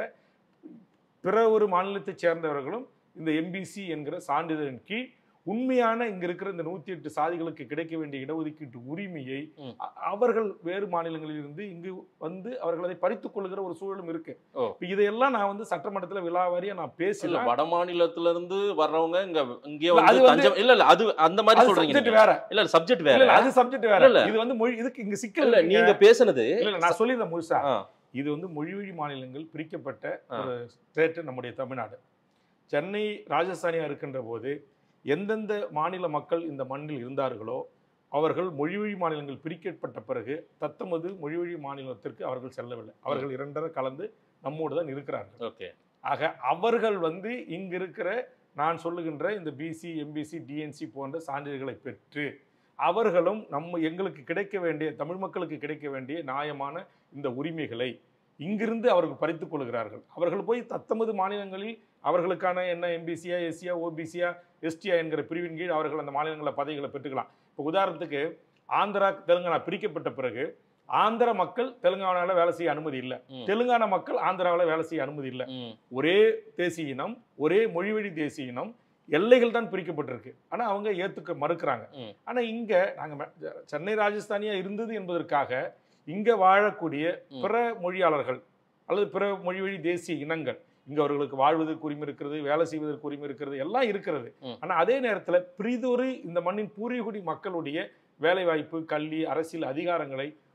பிற ஒரு மாநிலத்தைச் சேர்ந்தவர்களும் இந்த எம்பிசி என்கிற சான்றிதழின் கீழ் உண்மையான இங்க இருக்கிற இந்த நூத்தி எட்டு சாதிகளுக்கு கிடைக்க வேண்டிய இடஒதுக்கீட்டு உரிமையை ம். அ- அவர்கள் வேறு மாநிலங்களில் இருந்து இங்கு வந்து அவர்கள் அதை பறித்துக் கொள்கிற ஒரு சூழலும் இருக்கு ஓ. இப்ப இதையெல்லாம் நான் வந்து சட்டமன்றத்துல விழாவாரியா நான் இல்ல பேசல வட மாநிலத்துல இருந்து வர்றவங்க இங்க இங்கே இல்ல, அது வந்து வந்து- தஞ்சம் இல்ல இல்ல அது அந்த மாதிரி அது சொல்றீங்க சப்ஜெக்ட் நீங்க. வேற இல்ல சப்ஜெக்ட் இல்ல, வேற இல்ல, அது சப்ஜெக்ட் வேற இல்ல, இல்ல. இது வந்து மொழி இதுக்கு இங்க சிக்கல் இல்ல இருக்குங்க. நீங்க பேசுனது இல்ல இல்ல, நான் சொல்லிடுறேன் முழுசா ஆ. இது வந்து மொழி வழி மாநிலங்கள் பிரிக்கப்பட்ட ஆ. ஒரு ஸ்டேட் நம்முடைய தமிழ்நாடு சென்னை ராஜஸ்தானியா இருக்கின்ற போது எந்தெந்த மாநில மக்கள் இந்த மண்ணில் இருந்தார்களோ அவர்கள் மொழி வழி மாநிலங்கள் பிரிக்கப்பட்ட பிறகு தத்தமது மொழி வழி மாநிலத்திற்கு அவர்கள் செல்லவில்லை அவர்கள் இரண்டரை கலந்து நம்மோடு தான் இருக்கிறார்கள் ஓகே ஆக அவர்கள் வந்து இங்க இருக்கிற நான் சொல்லுகின்ற இந்த பிசி எம்பிசி டிஎன்சி போன்ற சான்றிதழ்களை பெற்று அவர்களும் நம்ம எங்களுக்கு கிடைக்க வேண்டிய தமிழ் மக்களுக்கு கிடைக்க வேண்டிய நியாயமான இந்த உரிமைகளை இங்கிருந்து அவர்கள் பறித்துக் கொள்கிறார்கள் அவர்கள் போய் தத்தமது மாநிலங்களில் அவர்களுக்கான என்ன எம்பிசியா எஸ்சியா ஓபிசியா எஸ்டியா என்கிற பிரிவின் கீழ் அவர்கள் அந்த மாநிலங்களில் பதவிகளை பெற்றுக்கலாம் இப்போ உதாரணத்துக்கு ஆந்திரா தெலுங்கானா பிரிக்கப்பட்ட பிறகு ஆந்திர மக்கள் தெலுங்கானாவில் வேலை செய்ய அனுமதி இல்லை ம். தெலுங்கானா மக்கள் ஆந்திராவில் வேலை செய்ய அனுமதி இல்லை ம். ஒரே தேசிய இனம் ஒரே மொழிவழி தேசிய இனம் எல்லைகள் தான் பிரிக்கப்பட்டிருக்கு ஆனா அவங்க ஏத்துக்க மறுக்கிறாங்க ம். ஆனா இங்க நாங்க ம- சென்னை ராஜஸ்தானியா இருந்தது என்பதற்காக இங்க வாழக்கூடிய ம். பிற மொழியாளர்கள் அல்லது பிற மொழிவழி தேசிய இனங்கள் இங்க அவர்களுக்கு வாழ்வதற்கு உரிமை இருக்கிறது வேலை செய்வதற்கு உரிமை இருக்கிறது எல்லாம் இருக்கிறது ம். ஆனா அதே நேரத்துல பிரிதொரு இந்த மண்ணின் பூர்வீகுடி மக்களுடைய வேலைவாய்ப்பு கல்வி அரசியல் அதிகாரங்களை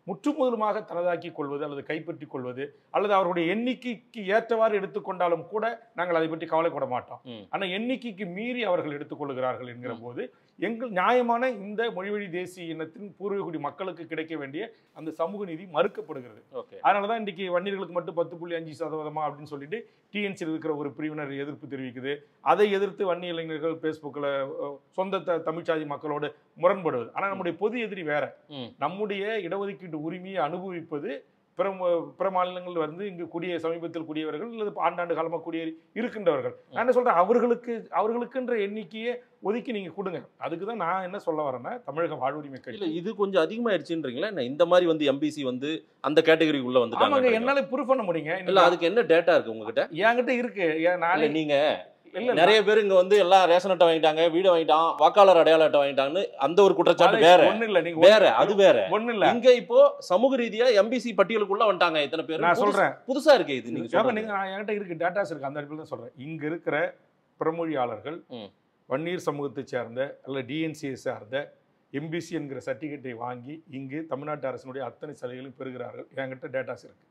முற்றுமுதலுமாக தனதாக்கிக் கொள்வது அல்லது கைப்பற்றிக் கொள்வது அல்லது அவருடைய எண்ணிக்கைக்கு ஏற்றவாறு எடுத்துக்கொண்டாலும் கூட நாங்கள் அதை பற்றி கவலைப்பட மாட்டோம் ம். ஆனா எண்ணிக்கைக்கு மீறி அவர்கள் எடுத்துக்கொள்கிறார்கள் என்கிற ம். போது எங்கள் நியாயமான இந்த மொழிவழி தேசிய இனத்தின் பூர்வீகுடி மக்களுக்கு கிடைக்க வேண்டிய அந்த சமூக நீதி மறுக்கப்படுகிறது ஓகே அதனால தான் இன்றைக்கி வன்னியர்களுக்கு மட்டும் பத்து புள்ளி அஞ்சு சதவீதமா அப்படின்னு சொல்லிட்டு டிஎன்சியில் இருக்கிற ஒரு பிரிவினர் எதிர்ப்பு தெரிவிக்குது அதை எதிர்த்து வன்னி இளைஞர்கள் ஃபேஸ்புக்கில் சொந்த த தமிழ்ச்சாதி மக்களோடு முரண்படுவது ஆனால் நம்முடைய பொது எதிரி வேற ம். நம்முடைய இடஒதுக்கீட்டு உரிமையை அனுபவிப்பது பிற ம- பிற மாநிலங்கள் வந்து இங்கு குடிய சமீபத்தில் குடியவர்கள் அல்லது ஆண்டாண்டு காலமாக குடியேறி இருக்கின்றவர்கள் நான் என்ன சொல்றேன் அவர்களுக்கு அவர்களுக்குன்ற எண்ணிக்கையை ஒதுக்கி நீங்க கொடுங்க அதுக்கு தான் நான் என்ன சொல்ல வரேன்னா தமிழக வாழ்வுரிமை இல்ல கட்சி இது கொஞ்சம் அதிகமாயிருச்சுன்றீங்களா என்ன இந்த மாதிரி வந்து எம்பிசி வந்து அந்த கேட்டகரி உள்ள ஆமாங்க வந்துட்டாங்க என்னால ப்ரூஃப் பண்ண முடியுங்க இல்ல அதுக்கு என்ன டேட்டா இருக்கு உங்ககிட்ட என்கிட்ட இருக்கு ஏன் நானே இல்ல நீங்க இல்ல நிறைய பேர் இங்க வந்து எல்லாம் ரேஷன் அட்டை வாங்கிட்டாங்க வீடு வாங்கிட்டான் வாக்காளர் அடையாள அட்டை வாங்கிட்டாங்கன்னு அந்த ஒரு குற்றச்சாட்டு வேற ஒண்ணு இல்ல நீங்க வேற அது வேற ஒண்ணு இல்ல இங்க இப்போ சமூக ரீதியா எம்பிசி பட்டியலுக்குள்ள வந்துட்டாங்க இத்தனை பேர் நான் புதுசு- சொல்றேன் புதுசா இருக்கு இது நீங்க ஏங்க, சொல்றது. நீங்க நான் என்கிட்ட இருக்கு டேட்டாஸ் இருக்கு அந்த அடிப்படையில் தான் சொல்றேன் இங்க இருக்கிற பிரமொழியாளர்கள் ம். வன்னீர் சமூகத்தை சேர்ந்த அல்ல டிஎன்சியை சார்ந்த எம்பிசி என்கிற சர்டிஃபிகேட்டை வாங்கி இங்கு தமிழ்நாட்டு அரசினுடைய அத்தனை சலுகைகளும் பெறுகிறார்கள் என்கிட்ட டேட்டாஸ் இருக்கு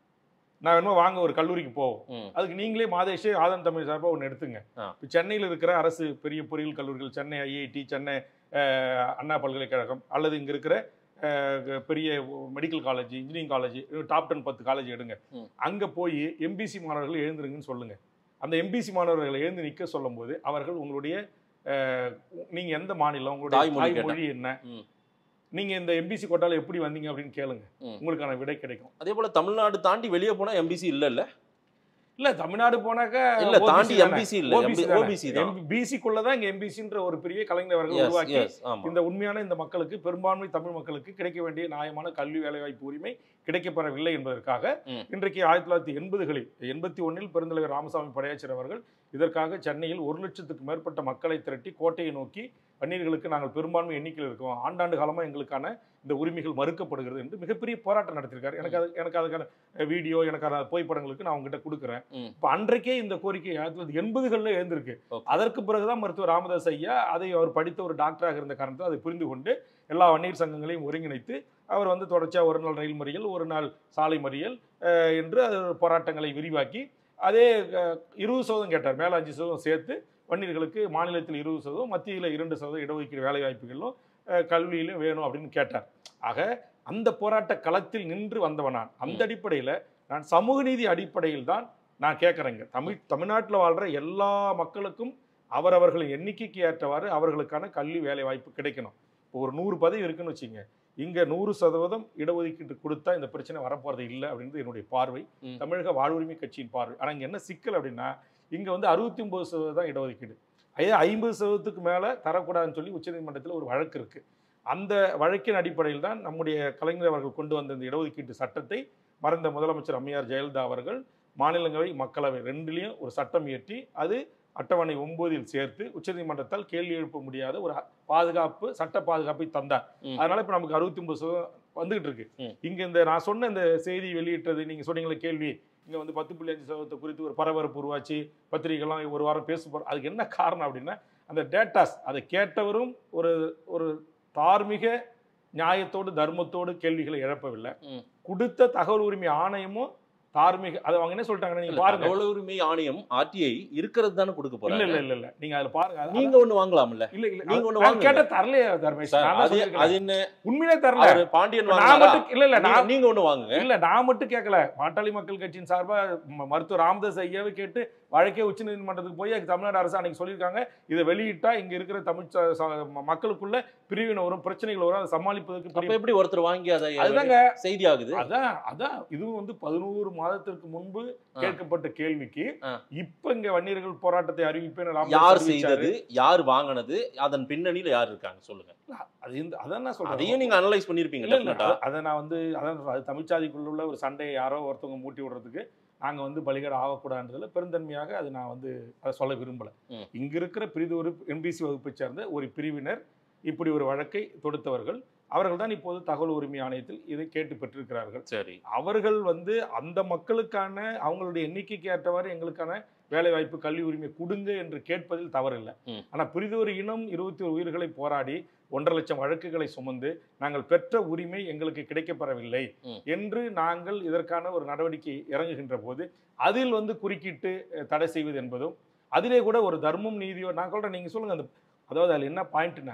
நான் வேணுமா வாங்க ஒரு கல்லூரிக்கு போவோம் ம். அதுக்கு நீங்களே மாதேஷே ஆதன் தமிழ் சார்பாக ஒன்று எடுத்துங்க ஆ. இப்போ சென்னையில் இருக்கிற அரசு பெரிய பொறியியல் கல்லூரிகள் சென்னை ஐஐடி சென்னை அஹ், அண்ணா பல்கலைக்கழகம் அல்லது இங்கே இருக்கிற அஹ், பெரிய medical college engineering college top ten பத்து காலேஜ் எடுங்க ம். அங்கே போய் எம்பிசி மாணவர்கள் எழுந்துருங்கன்னு சொல்லுங்க அந்த எம்பிசி மாணவர்களை எழுந்து நிற்க சொல்லும்போது அவர்கள் உங்களுடைய அஹ், நீங்க எந்த மாநிலம் உங்களுடைய தாய்மொழி தாய்மொழி என்ன ம். நீங்க இந்த எம்பிசி கோட்டால எப்படி வந்தீங்க அப்படின்னு கேளுங்க ம். உங்களுக்கான விடை கிடைக்கும் அதே போல தமிழ்நாடு தாண்டி வெளியே போனா எம்பிசி இல்ல இல்ல இல்ல தமிழ்நாடு போனாக்கா இல்ல OBC தாண்டி தானே. எம்பிசி இல்ல OBC தானே. ஓபிசி தான் பிசிக்குள்ள தான் இங்க எம்பிசின்ற ஒரு பெரிய கலைஞர் அவர்கள் Yes, உருவாக்கி yes, ஆமா இந்த உண்மையான இந்த மக்களுக்கு பெரும்பான்மை தமிழ் மக்களுக்கு கிடைக்க வேண்டிய நியாயமான கல்வி வேலைவாய்ப்பு உரிமை கிடைக்கப்பெறவில்லை என்பதற்காக ம். இன்றைக்கு ஆயிரத்தி தொள்ளாயிரத்தி எண்பதுகளில் எண்பத்தி ஒன்னில் பெருந்தலைவர் ராமசாமி படையாச்சர் அவர்கள் இதற்காக சென்னையில் ஒரு லட்சத்துக்கு மேற்பட்ட மக்களை திரட்டி கோட்டையை நோக்கி வன்னியர்களுக்கு நாங்கள் பெரும்பான்மை எண்ணிக்கையில் இருக்கோம் ஆண்டாண்டு காலமா எங்களுக்கான இந்த உரிமைகள் மறுக்கப்படுகிறது என்று மிகப்பெரிய போராட்டம் நடத்தியிருக்காரு எனக்கு அது எனக்கு அதுக்கான வீடியோ எனக்கான புகைப்படங்களுக்கு நான் உங்ககிட்ட கொடுக்குறேன் ம். இப்போ அன்றைக்கே இந்த கோரிக்கை ஆயிரத்தி தொள்ளாயிரத்தி எண்பதுகளில் எழுந்திருக்கு Okay. அதற்கு பிறகுதான் மருத்துவர் ராமதாஸ் ஐயா அதை அவர் படித்த ஒரு டாக்டராக இருந்த காரணத்தால் அதை புரிந்து கொண்டு எல்லா வன்னியர் சங்கங்களையும் ஒருங்கிணைத்து அவர் வந்து தொடர்ச்சியாக ஒரு நாள் ரயில் மறியல் ஒரு நாள் சாலை மறியல் அஹ், என்று அது போராட்டங்களை விரிவாக்கி அதே அஹ், இருபது சதவீதம் கேட்டார் மேலே அஞ்சு சதவீதம் சேர்த்து வன்னியர்களுக்கு மாநிலத்தில் இருபது சதவீதம் மத்தியில் இரண்டு சதவீதம் இடஒதுக்கீடு வேலை வாய்ப்புகளிலும் அஹ், கல்வியிலும் வேணும் அப்படின்னு கேட்டார் ஆக அந்த போராட்ட களத்தில் நின்று வந்தவன் நான் அந்த அடிப்படையில் நான் சமூக நீதி அடிப்படையில் தான் நான் கேட்குறேங்க தமிழ் தமிழ்நாட்டில் வாழ்கிற எல்லா மக்களுக்கும் அவரவர்களின் எண்ணிக்கைக்கு ஏற்றவாறு அவர்களுக்கான கல்வி வேலை வாய்ப்பு கிடைக்கணும் இப்போ ஒரு நூறு பதவி இருக்குன்னு வச்சுங்க இங்கே நூறு சதவீதம் இடஒதுக்கீட்டு கொடுத்தா இந்த பிரச்சனை வரப்போறது இல்லை அப்படின்றது என்னுடைய பார்வை ம். தமிழக வாழ்வுரிமை கட்சியின் பார்வை ஆனால் இங்கே என்ன சிக்கல் அப்படின்னா இங்கே வந்து அறுபத்தி ஒன்பது சதவீதம் தான் இடஒதுக்கீடு ஐயா ஐம்பது சதவீதத்துக்கு மேலே தரக்கூடாதுன்னு சொல்லி உச்சநீதிமன்றத்தில் ஒரு வழக்கு இருக்குது அந்த வழக்கின் அடிப்படையில் தான் நம்முடைய கலைஞர் அவர்கள் கொண்டு வந்த இந்த இடஒதுக்கீட்டு சட்டத்தை மறைந்த முதலமைச்சர் அம்மையார் ஜெயலலிதா அவர்கள் மாநிலங்களவை மக்களவை ரெண்டுலேயும் ஒரு சட்டம் இயற்றி அது அட்டவணை ஒன்பதில் சேர்த்து உச்சநீதிமன்றத்தால் கேள்வி எழுப்ப முடியாத ஒரு பாதுகாப்பு சட்ட பாதுகாப்பை தந்தார் ம். அதனால இப்போ நமக்கு அறுபத்தி ஒன்பது சதவீதம் வந்துகிட்டு இருக்கு ம். இங்க இந்த நான் சொன்ன இந்த செய்தி வெளியிட்டது நீங்க சொன்னீங்களே கேள்வி இங்க வந்து பத்து புள்ளி அஞ்சு சதவீதத்தை குறித்து ஒரு பரபரப்பு உருவாச்சு பத்திரிகைலாம் ஒரு வாரம் பேச போறோம் அதுக்கு என்ன காரணம் அப்படின்னா அந்த டேட்டாஸ் அதை கேட்டவரும் ஒரு ஒரு தார்மீக நியாயத்தோடு தர்மத்தோடு கேள்விகளை இழப்பவில்லை ம். கொடுத்த தகவல் உரிமை ஆணையமும் தார்மீக அதை அவங்க என்ன சொல்லிட்டாங்கன்னா நீங்க இல்ல, பாருங்க தகவல் உரிமை ஆணையம் ஆர்டிஐ இருக்கிறது தானே கொடுக்க இல்ல போறாங்க இல்ல இல்ல இல்ல நீங்க அதுல பாருங்க அது- நீங்க ஒண்ணு வாங்கலாம்ல இல்ல இல்ல நீங்க அது- ஒண்ணு நான் வாங்குங்க. கேட்ட தரலையே தர்மேஷ் சார் நான் தான் அது சொல்லியிருக்கிறேன். அது என்ன உண்மையிலே தரல அவரு பாண்டியன் நான் வாங்கினாரா மட்டும் இல்ல இல்ல நீங்க- நான் நீங்க ஒண்ணு வாங்குங்க இல்ல நான் மட்டும் கேட்கல பாட்டாளி மக்கள் கட்சியின் சார்பா ம- மருத்துவர் ராமதாஸ் ஐயாவை கேட்டு வழக்கே உச்சநீதிமன்றத்துக்கு போய் அதுக்கு தமிழ்நாடு அரசு அன்னைக்கு சொல்லியிருக்காங்க இதை வெளியிட்டா இங்க இருக்கிற தமிழ் ச- ச- ம- மக்களுக்குள்ள பிரிவினை வரும் பிரச்சனைகள் வரும் அதை சமாளிப்பதற்கு அப்ப பெரிய- எப்படி ஒருத்தர் வாங்கி அதை அதுதாங்க செய்தி ஆகுது அதான் அதான் இதுவும் வந்து பதினோரு மாதத்திற்கு முன்பு ஆ. கேட்கப்பட்ட கேள்விக்கு ஆ. இப்ப இங்க வன்னியர்கள் போராட்டத்தை அறிவிப்பேன் ராமதாஸ் யார் அறிவிச்சாரு. செய்தது யார் வாங்கினது அதன் பின்னணியில யார் இருக்காங்க சொல்லுங்க அது இந்த- அதான் நான் சொல்றேன் அதையும் நீங்க அனலைஸ் பண்ணிருப்பீங்க இல்ல இல்ல definite ஆ. அத- அதை நான் வந்து அதான் சொல்றேன். அது தமிழ்ச்சாதிக்குள்ள உள்ள ஒரு சண்டையை யாரோ ஒருத்தவங்க மூட்டி விடுறதுக்கு நாங்க வந்து பலிகடை ஆகக்கூடாதுன்றதுல பெருந்தன்மையாக அது நான் வந்து அதை சொல்ல விரும்பல ம். இங்க இருக்கிற பிரிது ஒரு என்பிசி வகுப்பை சேர்ந்த ஒரு பிரிவினர் இப்படி ஒரு வழக்கை தொடுத்தவர்கள் அவர்கள் தான் இப்போது தகவல் உரிமை ஆணையத்தில் இதை கேட்டு பெற்றிருக்கிறார்கள் சரி அவர்கள் வந்து அந்த மக்களுக்கான அவங்களுடைய எண்ணிக்கைக்கு ஏற்றவாறு எங்களுக்கான வேலை வாய்ப்பு கல்வி உரிமை கொடுங்க என்று கேட்பதில் தவறில்லை ம். ஆனா பிரிதொரு இனம் இருபத்தி ஒரு உயிர்களை போராடி ஒன்றரை லட்சம் வழக்குகளை சுமந்து நாங்கள் பெற்ற உரிமை எங்களுக்கு கிடைக்கப்பெறவில்லை ம். என்று நாங்கள் இதற்கான ஒரு நடவடிக்கை இறங்குகின்ற போது அதில் வந்து குறுக்கிட்டு அஹ், தடை செய்வது என்பதும் அதிலே கூட ஒரு தர்மம் நீதியோ நான் சொல்றேன் நீங்க சொல்லுங்க அந்த அதாவது அதில் என்ன பாயிண்ட்னா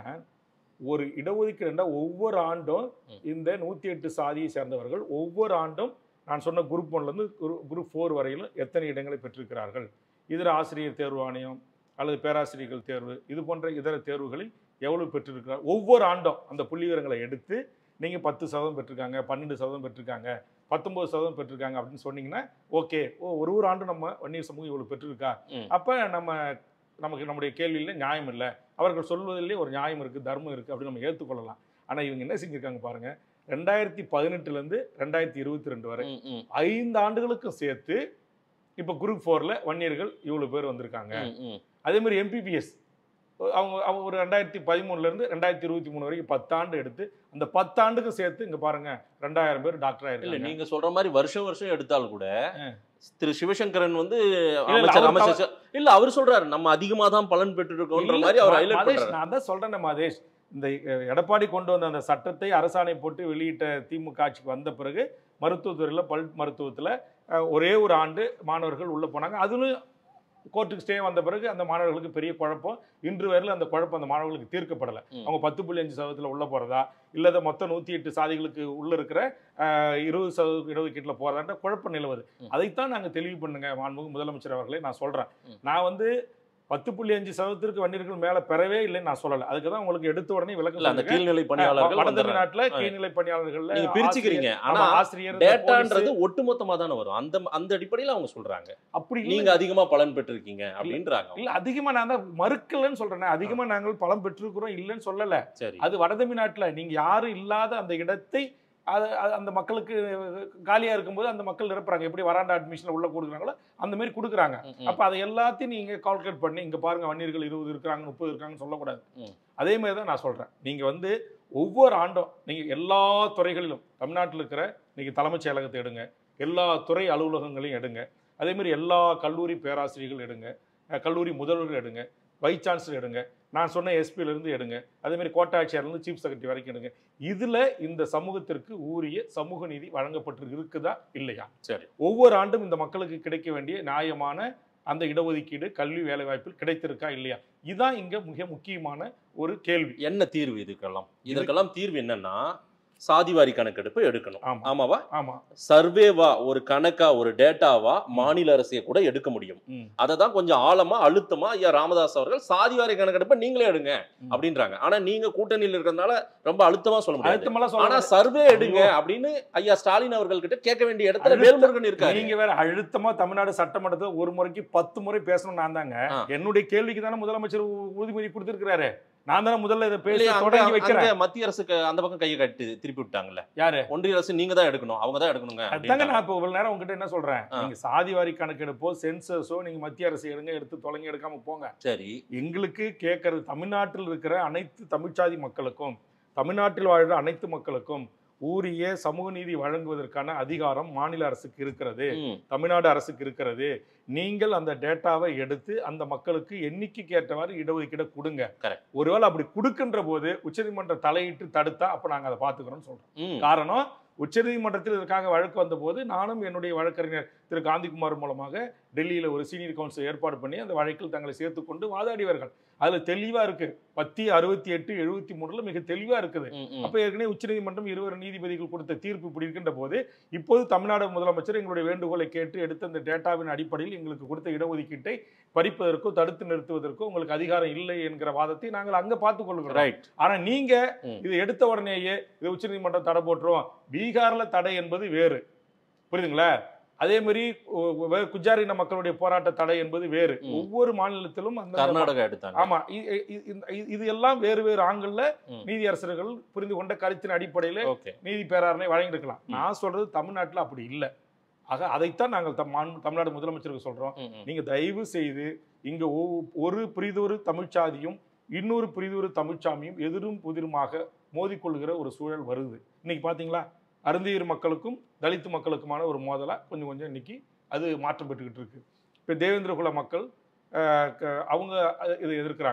ஒரு இடஒதுக்கீடுனா ஒவ்வொரு ஆண்டும் ம். இந்த நூற்றி எட்டு சாதியை சேர்ந்தவர்கள் ஒவ்வொரு ஆண்டும் நான் சொன்ன குரூப் ஒன்லேருந்து குரூப் ஃபோர் வரையிலும் எத்தனை இடங்களை பெற்றிருக்கிறார்கள் இதர ஆசிரியர் தேர்வு ஆணையம் அல்லது பேராசிரியர்கள் தேர்வு இது போன்ற இதர தேர்வுகளில் எவ்வளவு பெற்றிருக்கிறார் ஒவ்வொரு ஆண்டும் அந்த புள்ளி விவரங்களை எடுத்து நீங்கள் பத்து சதவீதம் பெற்றிருக்காங்க பன்னெண்டு சதவீதம் பெற்றிருக்காங்க பத்தொன்பது சதவீதம் பெற்றிருக்காங்க அப்படின்னு சொன்னீங்கன்னா ஓகே ஓ ஒரு ஒரு ஆண்டு நம்ம வன்னியர் சமூகம் இவ்வளவு பெற்றிருக்கா ம். அப்போ நம்ம நமக்கு நம்முடைய கேள்வியில் நியாயம் இல்லை அவர்கள் சொல்வதிலே ஒரு நியாயம் இருக்குது தர்மம் இருக்குது அப்படின்னு நம்ம ஏற்றுக்கொள்ளலாம் ஆனால் இவங்க என்ன செஞ்சுருக்காங்க பாருங்க ரெண்டாயிரத்தி பதினெட்டுலேருந்து ரெண்டாயிரத்தி இருபத்தி ரெண்டு வரை ம், ம், ஐந்து ஆண்டுகளுக்கும் சேர்த்து இப்போ குரூப் ஃபோரில் வன்னியர்கள் இவ்வளோ பேர் வந்திருக்காங்க ம், ம். அதே மாதிரி எம்பிபிஎஸ் அவங்க அவங்க ஒரு ரெண்டாயிரத்தி பதிமூணுலேருந்து ரெண்டாயிரத்தி இருபத்தி மூணு வரைக்கும் பத்தாண்டு எடுத்து அந்த பத்தாண்டுக்கு சேர்த்து இங்கே பாருங்க ரெண்டாயிரம் பேர் டாக்டர் இல்ல ஆயிருக்காங்க நீங்க சொல்ற மாதிரி வருஷம் வருஷம் எடுத்தால் கூட ஆ. திரு சிவசங்கரன் வந்து இல்ல, அமைச்சர் அவர் அமைச்சர் இல்ல அவர் சொல்றாரு நம்ம அதிகமா தான் பலன் பெற்றுருக்கோன்ற இல்ல, மாதிரி அவர் மா- ஹைலைட் மாதேஷ், பண்றாரு நான் தான் சொல்றேன் மாதேஷ் இந்த அஹ், எடப்பாடி கொண்டு வந்த அந்த சட்டத்தை அரசாணை போட்டு வெளியிட்ட திமுக ஆட்சிக்கு வந்த பிறகு மருத்துவத்துறையில் பல் மருத்துவத்தில் ஒரே ஒரு ஆண்டு மாணவர்கள் உள்ள போனாங்க அதுவும் கோர்ட்டுக்கு ஸ்டே வந்த பிறகு அந்த மாணவர்களுக்கு பெரிய குழப்பம் இன்று வரையில் அந்த குழப்பம் அந்த மாணவர்களுக்கு தீர்க்கப்படலை ம். அவங்க பத்து புள்ளி அஞ்சு சதவீதத்தில் உள்ள போறதா இல்லத மொத்தம் நூற்றி எட்டு சாதிகளுக்கு உள்ள இருக்கிற அஹ், இருபது சதவீத இடஒதுக்கீட்டில் போறதான்ற குழப்பம் நிலவுது ம். அதைத்தான் அதைத்தான் நாங்கள் தெளிவு பண்ணுங்க மாண்புமிகு முதலமைச்சர் அவர்களே நான் சொல்றேன் ம். நான் வந்து பத்து புள்ளி அஞ்சு சதவீதத்திற்கு வன்னியர்கள் மேல பெறவே இல்லைன்னு நான் சொல்லல அதுக்கு தான் உங்களுக்கு எடுத்த உடனே விளக்கம் இல்ல அந்த சொல்லிருக்கேன். கீழ்நிலை பணியாளர்கள் வட வந்துடுறாங்க. தமிழ்நாட்டுல ஆ. கீழ்நிலை பணியாளர்கள் நீங்க பிரிச்சுக்கிறீங்க ஆனா ஆசிரியர் இந்த டேட்டான்றது போலீஸ், ஒட்டுமொத்தமா தானே வரும் அந்த அந்த அடிப்படையில அவங்க சொல்றாங்க அப்படி நீங்க நீங்க அதிகமா பலன் பெற்றிருக்கீங்க அப்படின்றாங்க இல்ல அதிகமா நான் தான் மறுக்கலன்னு சொல்றேன் அதிகமா நாங்கள் பலம் பெற்றிருக்கிறோம் இல்லைன்னு சொல்லல சரி அது வட தமிழ்நாட்டுல நீங்க யாரும் இல்லாத அந்த இடத்தை அது- அது அந்த மக்களுக்கு காலியா இருக்கும்போது அந்த மக்கள் நிரப்புறாங்க எப்படி வராண்டா அட்மிஷன்ல உள்ள கொடுக்குறாங்களோ அந்த மாதிரி கொடுக்குறாங்க ம், ம். அப்ப அதை எல்லாத்தையும் நீங்க கால்குலேட் பண்ணி இங்க பாருங்க வன்னியர்கள் இருபது இருக்காங்க முப்பது இருக்காங்கன்னு சொல்லக்கூடாது ம். அதே மாதிரி தான் நான் சொல்றேன் நீங்க வந்து ஒவ்வொரு ஆண்டும் நீங்க எல்லா துறைகளிலும் தமிழ்நாட்டில் இருக்கிற இன்னைக்கு தலைமைச் செயலகத்தை எடுங்க எல்லா துறை அலுவலகங்களையும் எடுங்க அதே மாதிரி எல்லா கல்லூரி பேராசிரியர்கள் எடுங்க அஹ் கல்லூரி முதல்வர்கள் எடுங்க வைஸ் சான்சலர் எடுங்க நான் சொன்ன எஸ்பில இருந்து எடுங்க அதே மாதிரி கோட்டாட்சியர்ல இருந்து சீஃப் செக்ரட்டரி வரைக்கும் எடுங்க இதுல இந்த சமூகத்திற்கு உரிய சமூக நீதி வழங்கப்பட்டு இருக்குதா இல்லையா சரி ஒவ்வொரு ஆண்டும் இந்த மக்களுக்கு கிடைக்க வேண்டிய நியாயமான அந்த இடஒதுக்கீடு கல்வி வேலைவாய்ப்பில் கிடைத்திருக்கா இல்லையா இதுதான் இங்க மிக முக்கியமான ஒரு கேள்வி என்ன தீர்வு இதுக்கெல்லாம் இதற்கெல்லாம் தீர்வு என்னன்னா சாதிவாரி கணக்கெடுப்பு எடுக்கணும் ஆமா ஆமாவா ஆமா சர்வேவா ஒரு கணக்கா ஒரு டேட்டாவா மாநில அரசே கூட எடுக்க முடியும் ம். அதை தான் கொஞ்சம் ஆழமா அழுத்தமா ஐயா ராமதாஸ் அவர்கள் சாதிவாரி கணக்கெடுப்பை நீங்களே எடுங்க ம். அப்படின்றாங்க ஆனா நீங்க கூட்டணியில் இருக்கிறதுனால ரொம்ப அழுத்தமா சொல்ல முடியாது அழுத்தமெல்லாம் ஆனா சொல்ல சர்வே எடுங்க அப்படின்னு ஐயா ஸ்டாலின் அவர்கள் கிட்ட கேட்க வேண்டிய இடத்துல அழுத்தம் வேல்முருகன் இருக்காரு நீங்க வேற அழுத்தமா தமிழ்நாடு சட்டமன்றத்துல ஒரு முறைக்கு பத்து முறை பேசணும் நான் தாங்க ஆ. என்னுடைய கேள்விக்கு தானே முதலமைச்சர் உ- உறுதிமொழி கொடுத்திருக்கிறாரு நான் தானே முதல்ல இதை பேச இல்லையா, அங்க- தொடங்கி அங்க வைக்கிறேன் மத்திய அரசுக்கு அந்த பக்கம் கையை கட்டி திருப்பி விட்டாங்கல்ல யாரு ஒன்றிய அரசு நீங்க தான் எடுக்கணும் அவங்க தான் எடுக்கணுங்க அதாங்க அப்படின்ட்டாங்க. நான் இப்போ இவ்வளவு நேரம் உங்ககிட்ட என்ன சொல்றேன் ஆ. நீங்க சாதிவாரி கணக்கெடுப்போ சென்சஸோ நீங்க மத்திய அரசு எடுங்க எடுத்து தொலைங்க எடுக்காம போங்க சரி எங்களுக்கு கேட்கறது தமிழ்நாட்டில் இருக்கிற அனைத்து தமிழ்ச்சாதி மக்களுக்கும் தமிழ்நாட்டில் வாழ்கிற அனைத்து மக்களுக்கும் உரிய சமூக நீதி வழங்குவதற்கான அதிகாரம் மாநில அரசுக்கு இருக்கிறது ம், தமிழ்நாடு அரசுக்கு இருக்கிறது நீங்கள் அந்த டேட்டாவை எடுத்து அந்த மக்களுக்கு எண்ணிக்கைக்கு ஏற்றவாறு இடஒதுக்கீடை கொடுங்க Correct. ஒருவேளை அப்படி கொடுக்கின்ற போது உச்சநீதிமன்றம் தலையிட்டு தடுத்தா அப்ப நாங்க அதை பாத்துக்கிறோம்னு சொல்றோம் ம். காரணம் உச்சநீதிமன்றத்தில் இதற்காக வழக்கு வந்தபோது நானும் என்னுடைய வழக்கறிஞர் திரு காந்திகுமார் மூலமாக டெல்லியில ஒரு சீனியர் கவுன்சில் ஏற்பாடு பண்ணி அந்த வழக்கில் தங்களை சேர்த்துக்கொண்டு வாதாடியவர்கள் அதுல தெளிவா இருக்கு பத்தி அறுபத்தி எட்டு எழுபத்தி மூணுல மிக தெளிவா இருக்குது ம், ம். அப்ப ஏற்கனவே உச்சநீதிமன்றம் இருவர் நீதிபதிகள் கொடுத்த தீர்ப்பு இப்படி இருக்கின்ற போது இப்போது தமிழ்நாடு முதலமைச்சர் எங்களுடைய வேண்டுகோளை கேட்டு எடுத்த அந்த டேட்டாவின் அடிப்படையில் எங்களுக்கு கொடுத்த இடஒதுக்கீட்டை பறிப்பதற்கோ தடுத்து நிறுத்துவதற்கோ உங்களுக்கு அதிகாரம் இல்லை என்கிற வாதத்தை நாங்கள் அங்க பார்த்துக் கொள்கிறோம் ரைட் ஆனா நீங்க ம். இது எடுத்த உடனேயே இது உச்சநீதிமன்றம் தடை போட்டுரும் பீகார்ல தடை என்பது வேறு புரியுதுங்களா அதே மாதிரி ஒ- ஒ- குஜாரின மக்களுடைய போராட்ட தடை என்பது வேறு ம். ஒவ்வொரு மாநிலத்திலும் அந்த கர்நாடகா எடுத்தாங்க ஆமா இ- இ- இ- இ- இது எல்லாம் வேறு வேறு ஆண்கள்ல ம். நீதியரசர்கள் புரிந்து கொண்ட கருத்தின் அடிப்படையில ஓகே நீதி பேராணை வழங்கியிருக்கலாம் ம். நான் சொல்றது தமிழ்நாட்டுல அப்படி இல்லை ஆக அதைத்தான் நாங்கள் தம் மாண்பு- தமிழ்நாடு முதலமைச்சருக்கு சொல்றோம் ம், ம். நீங்க தயவு செய்து இங்க ஒ- ஒரு பிரிதொரு தமிழ்ச்சாதியும் இன்னொரு பிரிதொரு தமிழ்ச்சாமியும் எதிரும் புதிருமாக மோதிக்கொள்கிற ஒரு சூழல் வருது இன்னைக்கு பாத்தீங்களா அருந்தியர் மக்களுக்கும் தலித்து மக்களுக்குமான ஒரு மோதலா கொஞ்சம் கொஞ்சம் இன்னைக்கு அது மாற்றம் பெற்றுக்கிட்டு இருக்கு இப்போ தேவேந்திர குல மக்கள் அஹ், க- அவங்க அஹ், இதை எதிர்க்கிறாங்க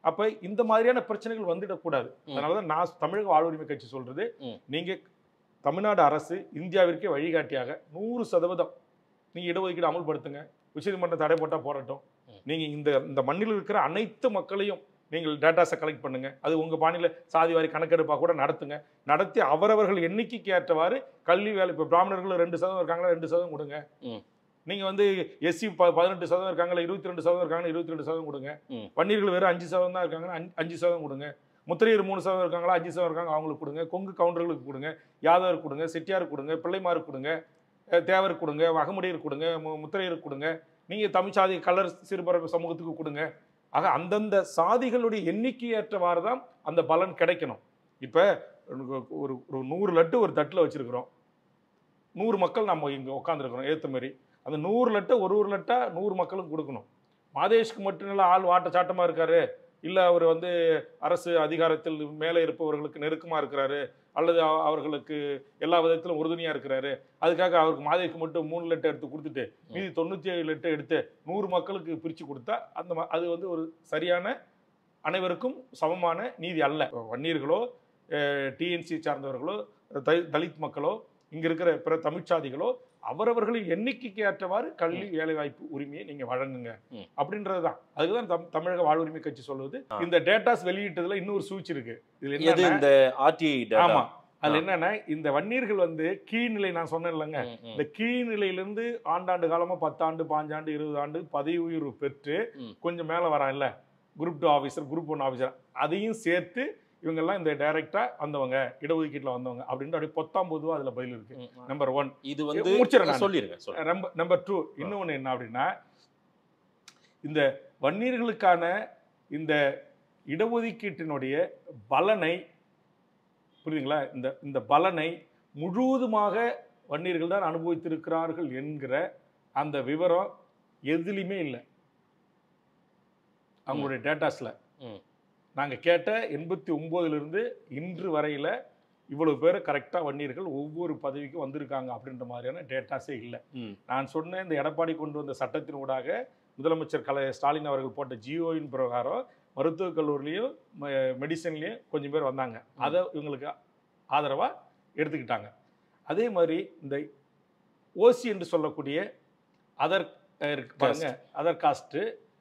அப்ப இந்த மாதிரியான பிரச்சனைகள் வந்துடக்கூடாது ம். அதனாலதான் நான் தமிழக வாழ்வுரிமை கட்சி சொல்றது ம். நீங்க தமிழ்நாடு அரசு இந்தியாவிற்கே வழிகாட்டியாக நூறு சதவீதம் நீங்க இடஒதுக்கீடு அமல்படுத்துங்க உச்சநீதிமன்றம் தடை போட்டா போராட்டும் ம். நீங்க இந்த இந்த மண்ணில் இருக்கிற அனைத்து மக்களையும் நீங்கள் டேட்டாஸை கலெக்ட் பண்ணுங்க அது உங்க பாணியில சாதி வாரி கணக்கெடுப்பா கூட நடத்துங்க நடத்தி அவரவர்கள் எண்ணிக்கைக்கு ஏற்றவாறு கல்வி வேலை இப்போ பிராமணர்கள் ரெண்டு சதவீதம் இருக்காங்களா ரெண்டு சதவீதம் கொடுங்க ம். நீங்க வந்து எஸ்சி பதினெட்டு சதவீதம் இருக்காங்களா இருபத்தி ரெண்டு சதவீதம் இருக்காங்களா இருபத்தி ரெண்டு சதவீதம் கொடுங்க ம். வன்னியர்கள் வெறும் அஞ்சு சதவீதம் தான் இருக்காங்கன்னா அஞ்சு- அஞ்சு சதவீதம் கொடுங்க முத்திரையர் மூணு சதவீதம் இருக்காங்களா அஞ்சு சதவீதம் இருக்காங்க அவங்களுக்கு கொடுங்க கொங்கு கவுண்டர்களுக்கு கொடுங்க யாதவர் கொடுங்க செட்டியார் கொடுங்க பிள்ளைமாருக்கு கொடுங்க அஹ் தேவர் கொடுங்க வகமுடியர் கொடுங்க மு- முத்திரையர் கொடுங்க நீங்க தமிழ் சாதி கலர் சிறுபரப்பு சமூகத்துக்கு கொடுங்க ஆக அந்தந்த சாதிகளுடைய எண்ணிக்கை ஏற்றவாறு தான் அந்த பலன் கிடைக்கணும் இப்போ ஒரு ஒரு நூறு லட்டு ஒரு தட்டில் வச்சிருக்கிறோம் நூறு மக்கள் நம்ம இங்கே உட்காந்துருக்கிறோம் ஏற்ற மாதிரி அந்த நூறு லட்டை ஒரு ஒரு லட்டா நூறு மக்களும் கொடுக்கணும் மாதேஷ்க்கு மட்டும் நல்ல ஆள் வாட்ட சாட்டமாக இருக்காரு இல்லை அவர் வந்து அரசு அதிகாரத்தில் மேலே இருப்பவர்களுக்கு நெருக்கமாக இருக்கிறாரு அல்லது அவ- அவர்களுக்கு எல்லா விதத்திலும் உறுதுணையாக இருக்கிறாரு அதுக்காக அவருக்கு மாதேஷ்க்கு மட்டும் மூணு லெட்டர் எடுத்து கொடுத்துட்டு மீதி தொண்ணூற்றி ஏழு லெட்டர் எடுத்து நூறு மக்களுக்கு பிரித்து கொடுத்தா அந்த ம- அது வந்து ஒரு சரியான அனைவருக்கும் சமமான நீதி அல்ல வன்னியர்களோ டிஎன்சி சார்ந்தவர்களோ த- தலித் மக்களோ இங்க இருக்கிற பிற தமிழ்ச்சாதிகளோ அவரவர்களின் எண்ணிக்கைக்கு ஏற்றவாறு கல்வி வேலைவாய்ப்பு உரிமையை நீங்க வழங்குங்க ம். அப்படின்றதுதான் அதுக்குதான் தம்- தமிழக வாழ்வுரிமை கட்சி சொல்லுது ஆ. இந்த டேட்டாஸ் வெளியிட்டதுல இன்னொரு சூழ்ச்சி இருக்கு இதுல எது என்னன்னா இந்த ஆர்டிஐ ஆமா அதுல ஆ. என்னன்னா இந்த வன்னியர்கள் வந்து கீழ்நிலை நான் சொன்னேன் இல்லைங்க இந்த கீழ்நிலையிலிருந்து ஆண்டாண்டு காலமா பத்தாண்டு பாஞ்சாண்டு இருபது ஆண்டு பதவி உயர்வு பெற்று ம். கொஞ்சம் மேல வரான் இல்ல group two officer group one officer அதையும் சேர்த்து இவங்கெல்லாம் இந்த டைரக்டா வந்தவங்க இடஒதுக்கீட்டுல வந்தவங்க அப்படின்ட்டு அப்படியே பொத்தாம் பொதுவா அதுல பதில் இருக்கு நம்பர் ஒன் இது வந்து முடிச்சிடுறேன் நான். சொல்லிருங்க சொல்லுங்க நம்பர் நம்பர் டூ இன்னொன்று என்ன அப்படின்னா இந்த வன்னியர்களுக்கான இந்த இடஒதுக்கீட்டினுடைய பலனை புரியுதுங்களா இந்த இந்த பலனை முழுவதுமாக வன்னியர்கள் தான் அனுபவித்திருக்கிறார்கள் என்கிற அந்த விவரம் எதுலையுமே இல்லை அவங்களுடைய டேட்டாஸ்ல ம். நாங்க கேட்ட எண்பத்தி ஒன்பதுலேருந்து இன்று வரையில இவ்வளவு பேர் கரெக்டா வன்னியர்கள் ஒவ்வொரு பதவிக்கும் வந்திருக்காங்க அப்படின்ற மாதிரியான டேட்டாஸே இல்லை ம். நான் சொன்ன இந்த எடப்பாடி கொண்டு வந்த சட்டத்தின் ஊடாக முதலமைச்சர் கலை ஸ்டாலின் அவர்கள் போட்ட ஜியோயின் பிரகாரம் மருத்துவக் கல்லூரிலையும் ம- மெடிசன்லையும் கொஞ்சம் பேர் வந்தாங்க அதை இவங்களுக்கு ஆதரவா எடுத்துக்கிட்டாங்க அதே மாதிரி இந்த ஓசி என்று சொல்லக்கூடிய அதர் பாருங்க அதர் காஸ்ட்டு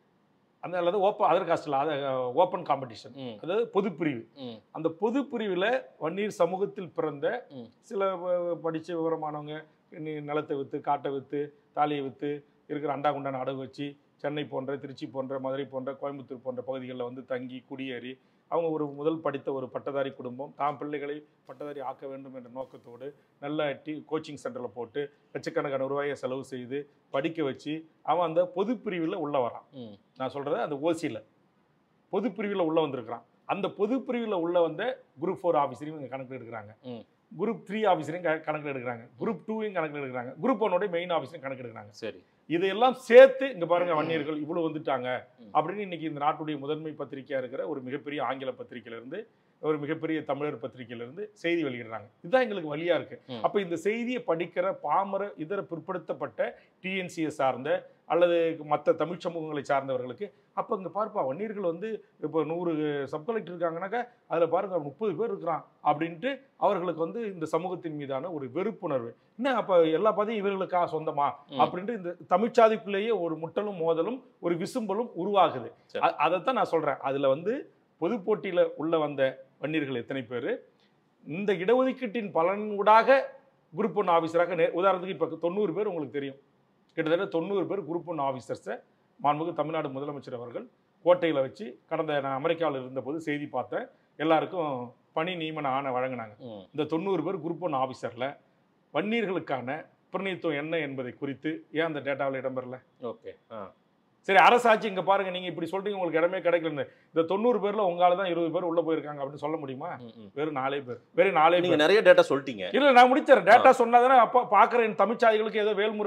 அந்த அல்லது ஓப்பன் அதர் காஸ்டில் அதை ஓப்பன் காம்படிஷன் ம். அதாவது பொதுப்பிரிவு ம். அந்த பொது பிரிவில் வன்னியர் சமூகத்தில் பிறந்த ம். சில வ- படிச்ச விவரமானவங்க நி- நிலத்தை விற்று காட்டை விற்று தாலியை விற்று இருக்கிற அண்டா குண்டான அடகு வச்சு சென்னை போன்ற திருச்சி போன்ற மதுரை போன்ற கோயம்புத்தூர் போன்ற பகுதிகளில் வந்து தங்கி குடியேறி அவங்க ஒரு முதல் படித்த ஒரு பட்டதாரி குடும்பம் தாம் பிள்ளைகளை பட்டதாரி ஆக்க வேண்டும் என்ற நோக்கத்தோடு நல்ல டி கோச்சிங் சென்டரில் போட்டு லட்சக்கணக்கான ரூபாயை செலவு செய்து படிக்க வச்சு அவன் அந்த பொது பிரிவில் உள்ள வரான் ம். நான் சொல்றது அந்த ஓசியில் பொது பிரிவில் உள்ள வந்திருக்கிறான் அந்த பொது பிரிவில் உள்ள வந்த குரூப் ஃபோர் ஆஃபீஸரையும் இங்கே கணக்கில் எடுக்கிறாங்க ம். குரூப் த்ரீ ஆஃபீஸரையும் க- கணக்கில் எடுக்கிறாங்க குரூப் டூவையும் கணக்கில் எடுக்கிறாங்க குரூப் ஒன்னோட மெயின் ஆஃபீஸரையும் கணக்கு எடுக்கிறாங்க சரி இதையெல்லாம் சேர்த்து இங்க பாருங்க வன்னியர்கள் இவ்வளவு வந்துட்டாங்க ம். அப்படின்னு இன்னைக்கு இந்த நாட்டுடைய முதன்மை பத்திரிகையா இருக்கிற ஒரு மிகப்பெரிய ஆங்கில பத்திரிகையில இருந்து ஒரு மிகப்பெரிய தமிழர் பத்திரிகையில இருந்து செய்தி வெளியிடுறாங்க இதுதான் எங்களுக்கு வழியா இருக்கு ம். அப்ப இந்த செய்தியை படிக்கிற பாமர இதர பிற்படுத்தப்பட்ட டிஎன்சியை சார்ந்த அல்லது மற்ற தமிழ் சமூகங்களை சார்ந்தவர்களுக்கு அப்ப இங்க பார்ப்பா வன்னியர்கள் வந்து இப்போ நூறு சப் கலெக்டர் இருக்காங்கன்னாக்கா அதுல பாருங்க முப்பது பேர் இருக்கிறான் அப்படின்ட்டு அவர்களுக்கு வந்து இந்த சமூகத்தின் மீதான ஒரு வெறுப்புணர்வு என்ன அப்ப எல்லா பதவியும் இவர்களுக்கா சொந்தமா ம். அப்படின்ட்டு இந்த தமிழ்ச்சாதிக்குள்ளேயே ஒரு முட்டலும் மோதலும் ஒரு விசும்பலும் உருவாகுது சரி. அ- அதைத்தான் நான் சொல்றேன் அதுல வந்து பொது போட்டியில உள்ள வந்த வன்னியர்கள் எத்தனை பேர் இந்த இடஒதுக்கீட்டின் பலனூடாக குரூப் ஒன் ஆஃபீஸராக நே- உதாரணத்துக்கு இப்போ தொண்ணூறு பேர் உங்களுக்கு தெரியும் கிட்டத்தட்ட தொண்ணூறு பேர் குரூப் ஒன் ஆஃபீஸர்ஸை மாண்புமிகு தமிழ்நாடு முதலமைச்சர் அவர்கள் கோட்டையில் வச்சு கடந்த நான் அமெரிக்காவில் இருந்தபோது செய்தி பார்த்தேன் எல்லாருக்கும் பணி நியமன ஆணை வழங்கினாங்க ம். இந்த தொண்ணூறு பேர் குரூப் ஒன் ஆஃபீஸரில் வன்னியர்களுக்கான பிரதிநிதித்துவம் என்ன என்பதை குறித்து ஏன் அந்த டேட்டாவில் இடம்பெறல ஓகே ஆ சரி அரசாட்சி இங்க பாருங்க நீங்க இப்படி சொல்றீங்க உங்களுக்கு இடமே கிடைக்கலன்னு இந்த தொண்ணூறு பேர்ல உங்களால தான் இருபது பேர் உள்ள போயிருக்காங்க அப்படின்னு சொல்ல முடியுமா ம், ம். வெறும் நாலே பேர் வெறும் நாலே நீங்க பேர் நிறைய டேட்டா சொல்லிட்டீங்க இல்ல நான் முடிச்சிடறேன் டேட்டா சொன்னாதானே அப்ப பாக்குற என் தமிழ்ச்சாதிகளுக்கு ஏதோ வேல்முருகன்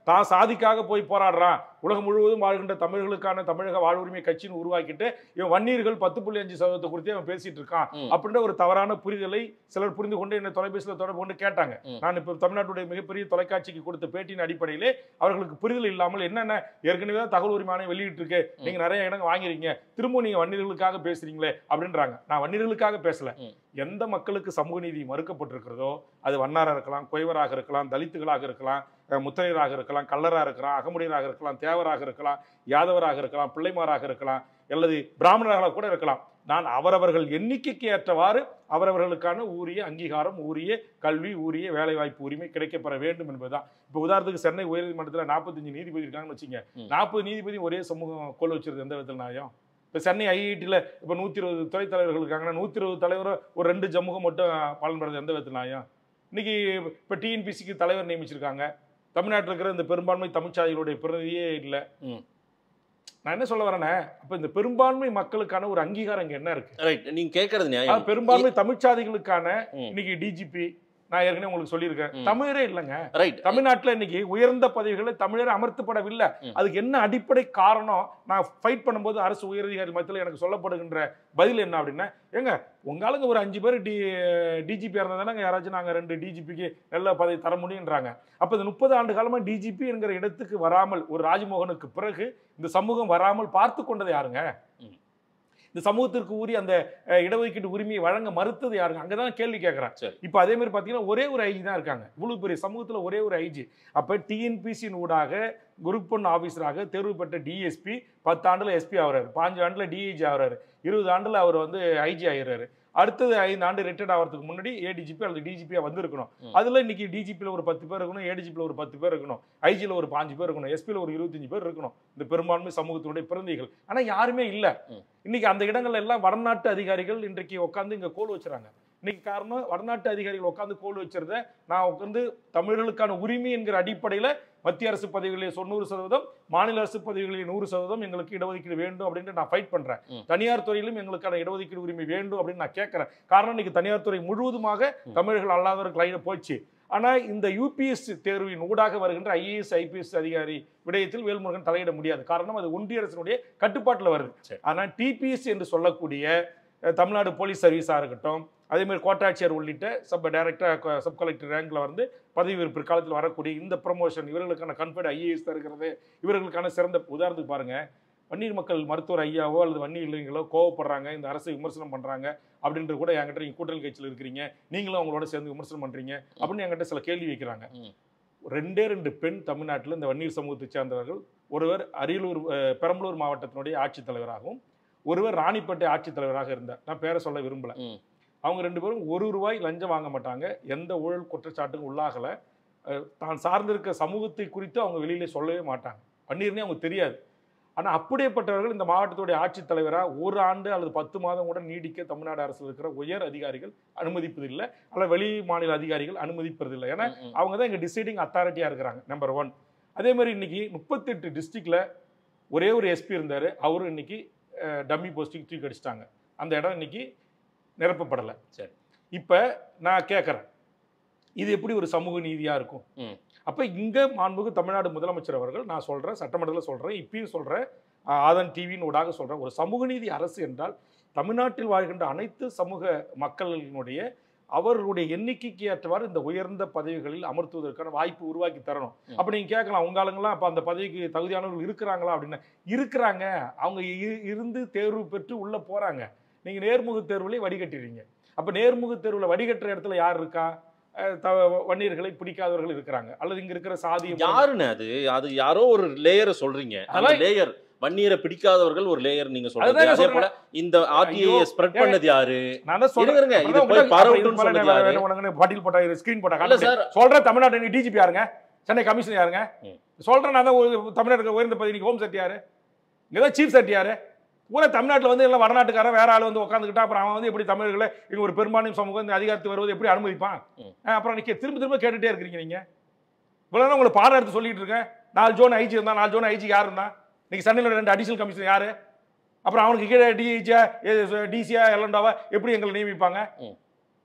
தான் சாதிக்காக போய் போராடுறான் உலகம் முழுவதும் வாழ்கின்ற தமிழர்களுக்கான தமிழக வாழ்வுரிமை கட்சின்னு உருவாக்கிட்டு இவன் வன்னியர்கள் பத்து புள்ளி அஞ்சு சதவீதத்தை குறித்து அவன் பேசிட்டு இருக்கான் ம். அப்படின்ற ஒரு தவறான புரிதலை சிலர் புரிந்து கொண்டு என்ன தொலைபேசியில் தொடர்பு கொண்டு கேட்டாங்க ம். நான் இப்போ தமிழ்நாட்டுடைய மிகப்பெரிய தொலைக்காட்சிக்கு கொடுத்த பேட்டியின் அடிப்படையிலே அவர்களுக்கு புரிதல் இல்லாமல் என்னென்ன ஏற்கனவே தான் தகவல் உரிமை ஆணையம் வெளியிட்டு இருக்கு நீங்க நிறைய இடங்கள் வாங்கிருக்கீங்க திரும்ப நீங்க வன்னியர்களுக்காக பேசுறீங்களே அப்படின்றாங்க நான் வன்னியர்களுக்காக பேசல ம். எந்த மக்களுக்கு சமூக நீதி மறுக்கப்பட்டிருக்கிறதோ அது வண்ணாரா இருக்கலாம் குயவராக இருக்கலாம் தலித்துகளாக இருக்கலாம் அஹ் முத்தரையராக இருக்கலாம் கல்லராக இருக்கலாம் அகமுடையராக இருக்கலாம் தேவராக இருக்கலாம் யாதவராக இருக்கலாம் பிள்ளைமாராக இருக்கலாம் அல்லது பிராமணர்களாக கூட இருக்கலாம் நான் அவரவர்கள் எண்ணிக்கைக்கு ஏற்றவாறு அவரவர்களுக்கான உரிய அங்கீகாரம் உரிய கல்வி உரிய வேலைவாய்ப்பு உரிமை கிடைக்கப்பெற வேண்டும் என்பதுதான் இப்போ உதாரணத்துக்கு சென்னை உயர்நீதிமன்றத்தில் நாற்பத்தஞ்சு நீதிபதி இருக்காங்கன்னு வச்சுங்க ம். நாற்பது நீதிபதி ஒரே சமூகம் கோல் வச்சிருது எந்த விதத்தில் நியாயம் இப்போ சென்னை ஐஐடியில் இப்போ நூற்றி இருபது துறைத் தலைவர்கள் இருக்காங்கன்னா நூற்றி இருபது தலைவரை ஒரு ரெண்டு சமூகம் மட்டும் பலன் பெறது எந்த விதத்தில் நியாயம் இன்னைக்கு இப்போ டிஎன்பிசிக்கு தலைவர் நியமிச்சிருக்காங்க தமிழ்நாட்டில் இருக்கிற இந்த பெரும்பான்மை தமிழ்ச்சாதிகளுடைய பிரதியே இல்லை ம். நான் என்ன சொல்ல வரேன்னா அப்போ இந்த பெரும்பான்மை மக்களுக்கான ஒரு அங்கீகாரம் இங்கே என்ன இருக்கு ரைட் நீங்க கேட்கறது அதாவது நியாயம் பெரும்பான்மை தமிழ்ச்சாதிகளுக்கான ம். இன்னைக்கு டிஜிபி நான் ஏற்கனவே உங்களுக்கு சொல்லியிருக்கேன் ம். தமிழரே இல்லைங்க ரைட் தமிழ்நாட்டுல இன்னைக்கு உயர்ந்த பதவிகளில் தமிழர் அமர்த்தப்படவில்லை ம். அதுக்கு என்ன அடிப்படை காரணம் நான் ஃபைட் பண்ணும்போது அரசு உயரதிகாரி மத்தியில் எனக்கு சொல்லப்படுகின்ற பதில் என்ன அப்படின்னா ஏங்க உங்க ஆளுங்க ஒரு அஞ்சு பேர் டி டிஜிபி இருந்தாங்க யாராச்சும் நாங்கள் ரெண்டு டிஜிபிக்கு நல்ல பதவி தர முடியுன்றாங்க அப்போ இந்த முப்பது ஆண்டு காலமா டிஜிபி என்கிற இடத்துக்கு வராமல் ஒரு ராஜ்மோகனுக்கு பிறகு இந்த சமூகம் வராமல் பார்த்து கொண்டது யாருங்க ம். இந்த சமூகத்திற்கு உரிய அந்த அஹ், இடஒதுக்கீட்டு உரிமையை வழங்க மறுத்தது யாருங்க அங்கதான் கேள்வி கேட்கறேன் சரி. இப்போ அதே மாதிரி பார்த்தீங்கன்னா ஒரே ஒரு ஐஜி தான் இருக்காங்க இவ்வளவு பெரிய சமூகத்தில் ஒரே ஒரு ஐஜி அப்போ டிஎன்பிசியின் ஊடாக குரூப் ஒன் ஆஃபீஸராக தேர்வு பெற்ற டிஎஸ்பி பத்து ஆண்டுல எஸ்பி ஆகுறாரு பாஞ்சு ஆண்டுல டிஐஜி ஆகுறாரு இருபது ஆண்டுல அவர் வந்து ஐஜி ஆகிறாரு அடுத்தது ஐந்து ஆண்டு ரிட்டையர்ட் ஆகிறதுக்கு முன்னாடி ஏடிஜிபி அல்லது டிஜிபியா வந்திருக்கணும் ம். அதுல இன்னைக்கு டிஜிபியில் ஒரு பத்து பேர் இருக்கணும் ஏடிஜிபியில் ஒரு பத்து பேர் இருக்கணும் ஐஜியில் ஒரு பாஞ்சு பேர் இருக்கணும் எஸ்பியில் ஒரு இருபத்தஞ்சு பேர் இருக்கணும் இந்த பெரும்பான்மை சமூகத்தினுடைய பிரதிநிதிகள் ஆனா யாருமே இல்ல ம். இன்னைக்கு அந்த இடங்கள்ல எல்லாம் வடநாட்டு அதிகாரிகள் இன்றைக்கு உட்காந்து இங்க கோல் வச்சுறாங்க இன்னைக்கு காரணம் வடநாட்டு அதிகாரிகள் உட்காந்து கோல் வச்சிருந்த நான் உட்காந்து தமிழர்களுக்கான உரிமை என்கிற அடிப்படையில மத்திய அரசு பதவிகளில் தொண்ணூறு சதவீதம் மாநில அரசு பதவிகளில் நூறு சதவீதம் எங்களுக்கு இடஒதுக்கீடு வேண்டும் அப்படின்ட்டு நான் ஃபைட் பண்றேன் ம். தனியார் துறையிலும் எங்களுக்கான இடஒதுக்கீடு உரிமை வேண்டும் அப்படின்னு நான் கேட்கறேன் காரணம் இன்னைக்கு தனியார் துறை முழுவதுமாக ம். தமிழர்கள் அல்லாதவர் கையில போச்சு ஆனா இந்த யூபிஎஸ் தேர்வின் ஊடாக வருகின்ற ஐஏஎஸ் ஐபிஎஸ் அதிகாரி விடயத்தில் வேல்முருகன் தலையிட முடியாது காரணம் அது ஒன்றிய அரசினுடைய கட்டுப்பாட்டில் வருது சரி. ஆனா டிபிஎஸ் என்று சொல்லக்கூடிய அஹ், தமிழ்நாடு போலீஸ் சர்வீஸா இருக்கட்டும் அதே மாதிரி கோட்டாட்சியர் உள்ளிட்ட சப் டைரக்டர் சப் கலெக்டர் ரேங்க்ல வந்து பதவி உயர்வு பிற்காலத்தில் வரக்கூடிய இந்த ப்ரமோஷன் இவர்களுக்கான கன்ஃபர்ட் ஐஏஎஸ் தருகிறது இவர்களுக்கான சிறந்த உதாரணத்துக்கு பாருங்க வன்னியர் மக்கள் மருத்துவர் ஐயாவோ அல்லது வன்னி இல்லைங்களோ கோவப்படுறாங்க இந்த அரசை விமர்சனம் பண்றாங்க அப்படின்றது கூட என்கிட்ட நீங்க கூட்டணி கட்சியில் இருக்கிறீங்க நீங்களும் அவங்களோட சேர்ந்து விமர்சனம் பண்றீங்க அப்படின்னு என்கிட்ட சில கேள்வி வைக்கிறாங்க ம். ரெண்டே ரெண்டு பெண் தமிழ்நாட்டில் இந்த வன்னியர் சமூகத்தை சேர்ந்தவர்கள் ஒருவர் அரியலூர் அஹ், பெரம்பலூர் மாவட்டத்தினுடைய ஆட்சித்தலைவராகவும் ஒருவர் ராணிப்பேட்டை ஆட்சித்தலைவராக இருந்தார் நான் பேரை சொல்ல விரும்பல ம். அவங்க ரெண்டு பேரும் ஒரு ரூபாய் லஞ்சம் வாங்க மாட்டாங்க எந்த ஊழல் குற்றச்சாட்டுக்கும் உள்ளாகல அஹ், தான் சார்ந்திருக்க சமூகத்தை குறித்து அவங்க வெளியில சொல்லவே மாட்டாங்க பன்னீர்னே அவங்க தெரியாது ஆனா அப்படியேப்பட்டவர்கள் இந்த மாவட்டத்துடைய ஆட்சித்தலைவராக ஒரு ஆண்டு அல்லது பத்து மாதம் கூட நீடிக்க தமிழ்நாடு அரசில் இருக்கிற உயர் அதிகாரிகள் அனுமதிப்பதில்லை அல்லது வெளி மாநில அதிகாரிகள் அனுமதிப்பதில்லை ஏன்னா ம், ம். அவங்க தான் இங்கே டிசைடிங் அத்தாரிட்டியாக இருக்கிறாங்க நம்பர் ஒன் அதே மாதிரி இன்னைக்கு முப்பத்தெட்டு டிஸ்ட்ரிக்டில் ஒரே ஒரு எஸ்பி இருந்தார் அவரும் இன்னைக்கு டம்மி போஸ்டிங் தூக்கி அடிச்சிட்டாங்க அந்த இடம் இன்னைக்கு நிரப்பப்படலை சரி. இப்போ நான் கேட்குறேன் இது எப்படி ஒரு சமூக நீதியாக இருக்கும் ம். அப்போ இங்கே மாண்புக்கு தமிழ்நாடு முதலமைச்சர் அவர்கள் நான் சொல்கிறேன் சட்டமன்றத்தில் சொல்கிறேன் இப்பயும் சொல்கிறேன் ஆதன் டிவியின் ஊடாக சொல்கிறேன் ஒரு சமூக நீதி அரசு என்றால் தமிழ்நாட்டில் வாழ்கின்ற அனைத்து சமூக மக்களினுடைய அவர்களுடைய எண்ணிக்கைக்கு ஏற்றவாறு இந்த உயர்ந்த பதவிகளில் அமர்த்துவதற்கான வாய்ப்பு உருவாக்கி தரணும் ம். அப்ப நீங்க கேட்கலாம் உங்க ஆளுங்களாம் அப்ப அந்த பதவிக்கு தகுதியானவர்கள் இருக்கிறாங்களா அப்படின்னு இருக்கிறாங்க அவங்க இ- இருந்து தேர்வு பெற்று உள்ள போறாங்க நீங்க நேர்முக தேர்வுலேயே வடிகட்டிடுறீங்க அப்ப நேர்முக தேர்வுல வடிகட்டுற இடத்துல யார் இருக்கா அஹ் த- வன்னியர்களை பிடிக்காதவர்கள் இருக்கிறாங்க அல்லது இங்க இருக்கிற சாதிய யாருன்னு அது அது யாரோ ஒரு லேயரை சொல்றீங்க அந்த அதெல்லாம் லேயர் வன்னியரை பிடிக்காதவர்கள் ஒரு லேயர் நீங்க சொல்றது அதுதான் அதே நான் போல இந்த ஆர்டிஐ ஐயோ, ஸ்ப்ரெட் பண்ணது யாரு நான் தான் சொல்றேன் இருங்க, இது அதான் போய் உடனே- பரவட்டும்னு அப்புறம் இது சொன்னது மேல யாரு? வேணும் உனக்குன்னு பாட்டில் போட்டா ஸ்கிரீன் போட்டா இல்ல காட்டுங்க. சார் சொல்றேன் தமிழ்நாடு டிஜிபி யாருங்க சென்னை கமிஷனர் யாருங்க ம். சொல்றேன் நான் தான் ஒரு தமிழ்நாட்டுக்கு உயர்ந்த பதவி ஹோம் செட் யாரு இங்க தான் சீஃப் செட் யாரு பூரா தமிழ்நாட்டில் வந்து எல்லாம் வடநாட்டுக்காரன் வேற ஆள் வந்து உட்காந்துக்கிட்டா அப்புறம் அவன் வந்து எப்படி தமிழர்களை இங்க ஒரு பெரும்பான்மை சமூகம் இந்த அதிகாரத்துக்கு வருவது எப்படி அனுமதிப்பான் ம். அஹ் அப்புறம் நீங்க திரும்ப திரும்ப கேட்டுட்டே இருக்கிறீங்க நீங்க இவ்வளவு நேரம் உங்களுக்கு பாடம் எடுத்து சொல்லிட்டு இருக்கேன் நாலு ஜோன் ஐஜி இருந்தா நாலு ஜோன் ஐஜி யார் இருந்தா இன்னைக்கு சென்னையில் ரெண்டு அடிஷனல் கமிஷனர் யாரு அப்புறம் அவனுக்கு கீழே டிஹெச்சா டிசியா எல்லண்டாவா எப்படி எங்களை நியமிப்பாங்க ம்.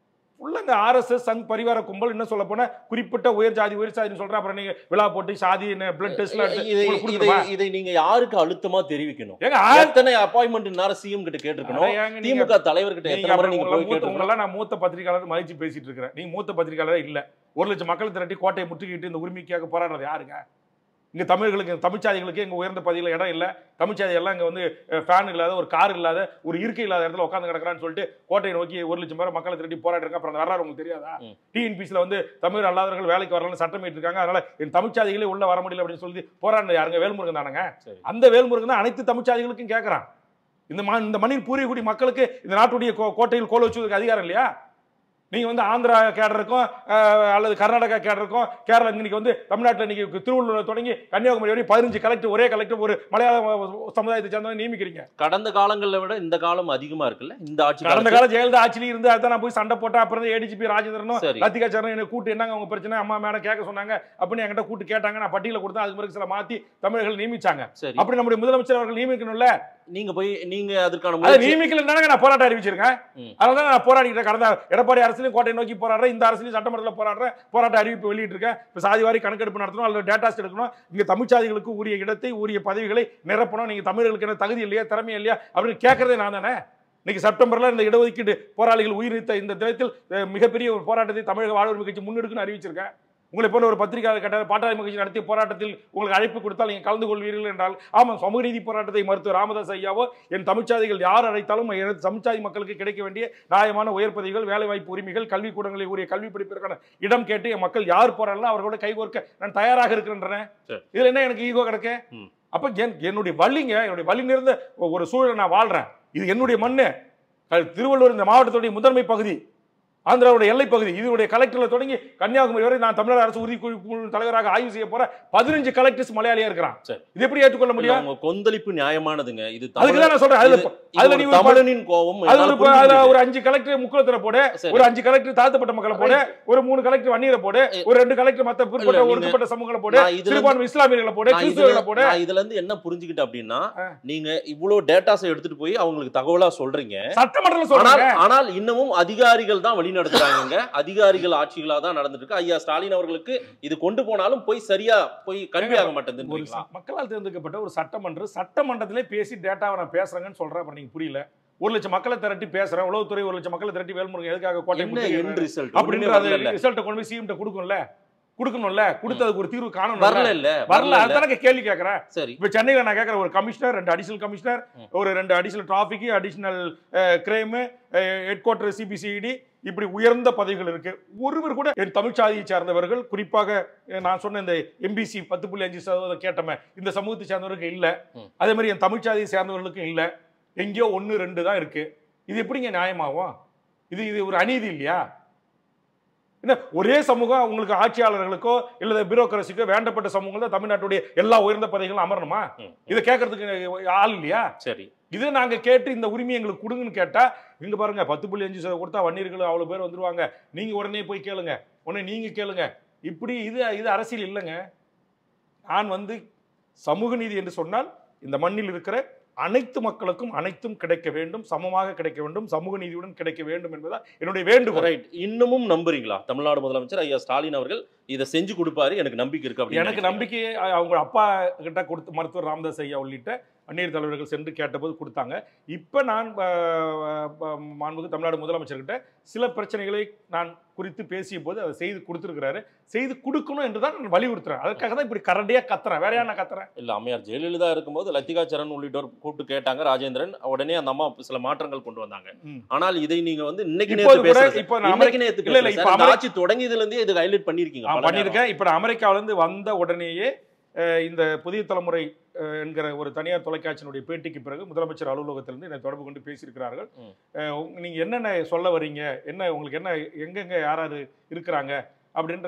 ஃபுல்லா இந்த ஆர்எஸ்எஸ் சங் பரிவார கும்பல் என்ன சொல்ல போனா குறிப்பிட்ட உயர் ஜாதி உயர் ஜாதின்னு சொல்றேன் அப்புறம் நீங்க விழா போட்டு சாதி பிளட் டெஸ்ட்லாம் எடுத்து இதை உங்களுக்கு இதை கொடுக்கணுமா? இதை நீங்க யாருக்கு அழுத்தமா தெரிவிக்கணும் ஏங்க ஆ- எத்தனை அப்பாயின்மெண்ட் நேரம் சிஎம் கிட்ட கேட்டிருக்கணும் அட ஏங்க நீங்க- திமுக தலைவர்கிட்ட நீங்க எத்தனை முறை அப்புறம் நீங்க உங்களை போய் மூத்த- கேட்டிருக்கணும் உங்களெல்லாம் நான் மூத்த பத்திரிகையாளர் மதிச்சு பேசிட்டு இருக்கிறேன் நீங்க மூத்த பத்திரிகையாளர் இல்ல ஒரு லட்சம் மக்கள் திரட்டி கோட்டையை முற்றுகிட்டு இந்த உரிமைக்காக போராடுறது யாருங்க இங்க தமிழர்களுக்கு தமிழ்ச்சாதிகளுக்கு எங்க உயர்ந்த பதவியில இடம் இல்ல தமிழ்ச்சாதி எல்லாம் இங்க வந்து ஃபேன் இல்லாத ஒரு கார் இல்லாத ஒரு இருக்கை இல்லாத இடத்துல உட்காந்து கிடக்குறான்னு சொல்லிட்டு கோட்டையை நோக்கி ஒரு லட்சம் பேர் மக்களை திரட்டி போராடுறாங்க அப்புறம் அந்த வரலாறு உங்களுக்கு தெரியாதா ம். டிஎன்பிசில வந்து தமிழ் அல்லாதவர்கள் வேலைக்கு வரலன்னு சட்டம் இருக்காங்க அதனால என் தமிழ்ச்சாதிகளே உள்ள வர முடியல அப்படின்னு சொல்லி போராடினது யாருங்க வேல்முருகன் தானங்க சரி. அந்த வேல்முருகன் தான் அனைத்து தமிழ்ச்சாதிகளுக்கும் கேட்கறான் இந்த மா இந்த மண்ணில் பூரியக்குடி மக்களுக்கு இந்த நாட்டுடைய கோ- கோட்டையில் கோல வச்சுவதற்கு அதிகாரம் இல்லையா நீங்க வந்து ஆந்திரா கேடருக்கும் அஹ், அல்லது கர்நாடகா கேடருக்கும் கேரளா இன்னைக்கு வந்து தமிழ்நாட்டில் இன்னைக்கு திருவள்ளூர் தொடங்கி கன்னியாகுமரி வரை பதினஞ்சு கலெக்டர் ஒரே கலெக்டர் ஒரு மலையாள சமுதாயத்தை சேர்ந்தவங்க நியமிக்கிறீங்க கடந்த காலங்களை விட இந்த காலம் அதிகமா இருக்குல்ல இந்த ஆட்சி கடந்த காலத்துல. கால ஜெயலலிதா ஆட்சியில இருந்து அதான் நான் போய் சண்டை போட்டேன் அப்புறம் ஏடிஜிபி ராஜேந்திரனும் சரி. லத்திகா சரண் என்ன கூட்டு என்னங்க உங்க பிரச்சனை அம்மா மேடம் கேட்க சொன்னாங்க அப்படின்னு என்கிட்ட கூட்டு கேட்டாங்க நான் பட்டியல கொடுத்தேன் அதுக்கு பிறகு சில மாத்தி தமிழர்கள் நியமிச்சாங்க சரி அப்படி நம்முடைய முதலமைச்சர் அவர்கள் நியமிக்கணும்ல நீங்க போய் நீங்க அதுக்கான அதை முயற்சி- நியமிக்கலன்னு நான் போராட்டம் அறிவிச்சிருக்கேன் ம். அதனால தான் நான் போராடிக்கிறேன் கடந்த எடப்பாடி அரசுலையும் கோட்டை நோக்கி போராடுறேன் இந்த அரசுலையும் சட்டமன்றத்தில் போராடுறேன் போராட்ட அறிவிப்பு வெளியிட்டு இருக்கேன் இப்போ சாதி வாரி கணக்கெடுப்பு நடத்தணும் அல்லது டேட்டாஸ் எடுக்கணும் இங்க தமிழ்ச்சாதிகளுக்கு உரிய இடத்தை உரிய பதவிகளை நிரப்பணும் நீங்க தமிழர்களுக்கு என்ன தகுதி இல்லையா திறமை இல்லையா அப்படின்னு கேட்கறதே நான் தானே இன்னைக்கு செப்டம்பர்ல இந்த இடஒதுக்கீடு போராளிகள் உயிரிழந்த இந்த தினத்தில் அஹ், மிகப்பெரிய ஒரு போராட்டத்தை தமிழக வாழ்வுரிமை கட்சி முன்னெடுக்குன்னு அறிவிச்சிருக்கேன் உங்களை போன்ற ஒரு பத்திரிகையாளர் கேட்டார் பாட்டாளி கட்சி நடத்திய போராட்டத்தில் உங்களுக்கு அழைப்பு கொடுத்தால் நீங்கள் கலந்து கொள்வீர்கள் என்றால் ஆமாம் சமூக நீதி போராட்டத்தை மருத்துவர் ராமதாஸ் ஐயாவோ என் தமிழ்ச்சாதிகள் யார் அழைத்தாலும் எனது தமிழ்ச்சாதி மக்களுக்கு கிடைக்க வேண்டிய நியாயமான உயர் பதவிகள் வேலைவாய்ப்பு உரிமைகள் கல்விக்கூடங்களில் உரிய கல்வி படிப்பிற்கான இடம் கேட்டு என் மக்கள் யார் போறாங்களோ அவர்களோட கைகோர்க்க நான் தயாராக இருக்கின்றேன் சரி. இதுல என்ன எனக்கு ஈகோ கிடக்கு ம். அப்ப என் என்னுடைய வள்ளிங்க என்னுடைய வள்ளி நிறைந்த ஒரு சூழலை நான் வாழ்றேன் இது என்னுடைய மண்ணு அது திருவள்ளூர் இந்த மாவட்டத்துடைய முதன்மை பகுதி ஆந்திராவுடைய எல்லை பகுதி இதனுடைய கலெக்டர்ல தொடங்கி கன்னியாகுமரி வரை நான் தமிழக அரசு உறுதி குழு குழு தலைவராக ஆய்வு செய்ய போற பதினஞ்சு கலெக்டர்ஸ் மலையாளியா இருக்கிறான் சரி. இது எப்படி ஏற்றுக்கொள்ள இல்ல, முடியும் உங்க கொந்தளிப்பு நியாயமானதுங்க இது அதுக்கு தமிழ் தான் நான் சொல்றேன் அதுல இது- இது அதுல ஒரு நீ ஒரு ப- தமிழனின் கோபம் அது என்னால ஒரு புரிஞ்சுக்க அதுல முடியுது. ஒரு அஞ்சு கலெக்டர் முக்குளத்துல போடு சரி. ஒரு அஞ்சு கலெக்டர் தாழ்த்தப்பட்ட மக்களை போடு ஒரு மூணு கலெக்டர் வன்னியரை போடு ஒரு ரெண்டு கலெக்டர் மத்த பிற்பட்ட இல்ல, நீங்க- ஒடுக்கப்பட்ட சமூகங்களை போடு நான் இதுல சிறுபான்மை இஸ்லாமியர்களை போடு நான் இதுல கிறிஸ்தவர்களை போடு நான் இதுல இருந்து என்ன புரிஞ்சுக்கிட்டேன் அப்படின்னா ஆ. நீங்க இவ்வளவு டேட்டாஸை எடுத்துட்டு போய் அவங்களுக்கு தகவலா சொல்றீங்க சட்டமன்றத்தில் ஆனால் சொல்றாங்க ஆனால் இன்னமும் அதிகாரிகள் தான் வழி நடத்துறாங்க அதிகாரிகள் ஆட்சிகளா தான் நடந்துட்டு இருக்கு ஐயா ஸ்டாலின் அவர்களுக்கு இது கொண்டு போனாலும் போய் சரியா போய் கல்வி ஆக ஒரு மாட்டேங்குது ச- மக்களால் தேர்ந்தெடுக்கப்பட்ட ஒரு சட்டமன்றம் சட்டமன்றத்திலே பேசி டேட்டாவை நான் பேசுறேங்கன்னு சொல்றேன் அப்புறம் நீங்க புரியல ஒரு லட்சம் மக்களை திரட்டி பேசுறேன் உளவுத்துறை ஒரு லட்சம் மக்களை திரட்டி வேல்முருகன் எதுக்காக கோட்டை என்ன முற்றுகை எண்ட் ரிசல்ட் அப்படின்ற அந்த ரிசல்ட்டை கொண்டு போய் சிஎம் கொடுக்கும்ல கொடுக்கணும்ல கொடுத்ததுக்கு ஒரு தீர்வு காணணும் வரல இல்ல வரல அதுதானே கேள்வி கேட்கறேன் சரி இப்ப சென்னையில நான் கேட்கறேன் ஒரு கமிஷனர் ரெண்டு அடிஷனல் கமிஷனர் ம். ஒரு ரெண்டு additional traffic additional crime head quarter CBCID இப்படி உயர்ந்த பதவிகள் இருக்கு ஒருவர் கூட என் தமிழ்ச்சாதியை சார்ந்தவர்கள் குறிப்பாக அஹ், நான் சொன்ன இந்த எம்பிசி பத்து புள்ளி அஞ்சு சதவீதம் கேட்டமே இந்த சமூகத்தை சார்ந்தவருக்கு இல்ல ம். அதே மாதிரி என் தமிழ்ச்சாதியை சேர்ந்தவர்களுக்கும் இல்ல எங்கேயோ ஒன்னு ரெண்டு தான் இருக்கு இது எப்படிங்க நியாயமாகும் இது இது ஒரு அநீதி இல்லையா என்ன ஒரே சமூகம் உங்களுக்கு ஆட்சியாளர்களுக்கோ இல்ல பியூரோக்ரஸிக்கோ வேண்டப்பட்ட சமூகங்கள் தான் தமிழ்நாட்டுடைய எல்லா உயர்ந்த பதவிகளும் அமரணுமா ம். இதை கேட்கறதுக்கு ஆள் இல்லையா சரி இதை நாங்க கேட்டு இந்த உரிமையை எங்களுக்கு கொடுங்கன்னு கேட்டா இங்க பாருங்க பத்து புள்ளி அஞ்சு சதவீதம் கொடுத்தா வன்னியர்கள் அவ்வளவு பேர் வந்துருவாங்க நீங்க உடனே போய் கேளுங்க உடனே நீங்க கேளுங்க இப்படி இது இது அரசியல் இல்லைங்க நான் வந்து சமூக நீதி என்று சொன்னால் இந்த மண்ணில் இருக்கிற அனைத்து மக்களுக்கும் அனைத்தும் கிடைக்க வேண்டும் சமமாக கிடைக்க வேண்டும் சமூக நீதியுடன் கிடைக்க வேண்டும் என்பதா என்னுடைய வேண்டுகோள் ரைட் இன்னமும் நம்புறீங்களா தமிழ்நாடு முதலமைச்சர் ஐயா ஸ்டாலின் அவர்கள் இதை செஞ்சு கொடுப்பாரு எனக்கு நம்பிக்கை இருக்கு அப்படின்னு எனக்கு நினைக்கிறீங்க. நம்பிக்கையை அ- அவங்க அப்பா கிட்ட கொடுத்து மருத்துவர் ராமதாஸ் ஐயா உள்ளிட்ட அந்நியர் தலைவர்கள் சென்று கேட்டபோது கொடுத்தாங்க இப்போ நான் அ, அ, மாண்புக்கு தமிழ்நாடு முதலமைச்சர்கிட்ட சில பிரச்சனைகளை நான் குறித்து பேசிய போது அதை செய்து கொடுத்துருக்கிறாரு செய்து கொடுக்கணும் என்று தான் நான் வலியுறுத்துறேன் அதுக்காக தான் இப்படி கரடியா கத்துறேன் வேற யார் நான் கத்துறேன் இல்ல அம்மையார் ஜெயலலிதா இருக்கும்போது லத்திகா சரண் உள்ளிட்டோர் கூப்பிட்டு கேட்டாங்க ராஜேந்திரன் உடனே அந்த அம்மா சில மாற்றங்கள் கொண்டு வந்தாங்க ம். ஆனால் இதை நீங்க வந்து இன்னைக்கு இப்போது நேத்து கூட பேசுறது இப்போ நான் இன்னைக்கு நேத்து இல்ல, இல்ல, பேசுறது இப்ப சார். இந்த அமெரிக்க- ஆட்சி தொடங்கியதுல இருந்தே இது ஹைலைட் பண்ணிருக்கீங்க நான் பல நேரம். பண்ணியிருக்கேன் இப்போ நான் அமெரிக்காவிலேருந்து வந்த உடனேயே அஹ், இந்த புதிய தலைமுறை அஹ், என்கிற ஒரு தனியார் தொலைக்காட்சியினுடைய பேட்டிக்கு பிறகு முதலமைச்சர் அலுவலகத்திலிருந்து என்னை தொடர்பு கொண்டு பேசியிருக்கிறார்கள் ம். அஹ், உங்க- நீங்க என்னென்ன சொல்ல வர்றீங்க என்ன உங்களுக்கு என்ன எங்கெங்க யார் யார் இருக்கிறாங்க அப்படின்ற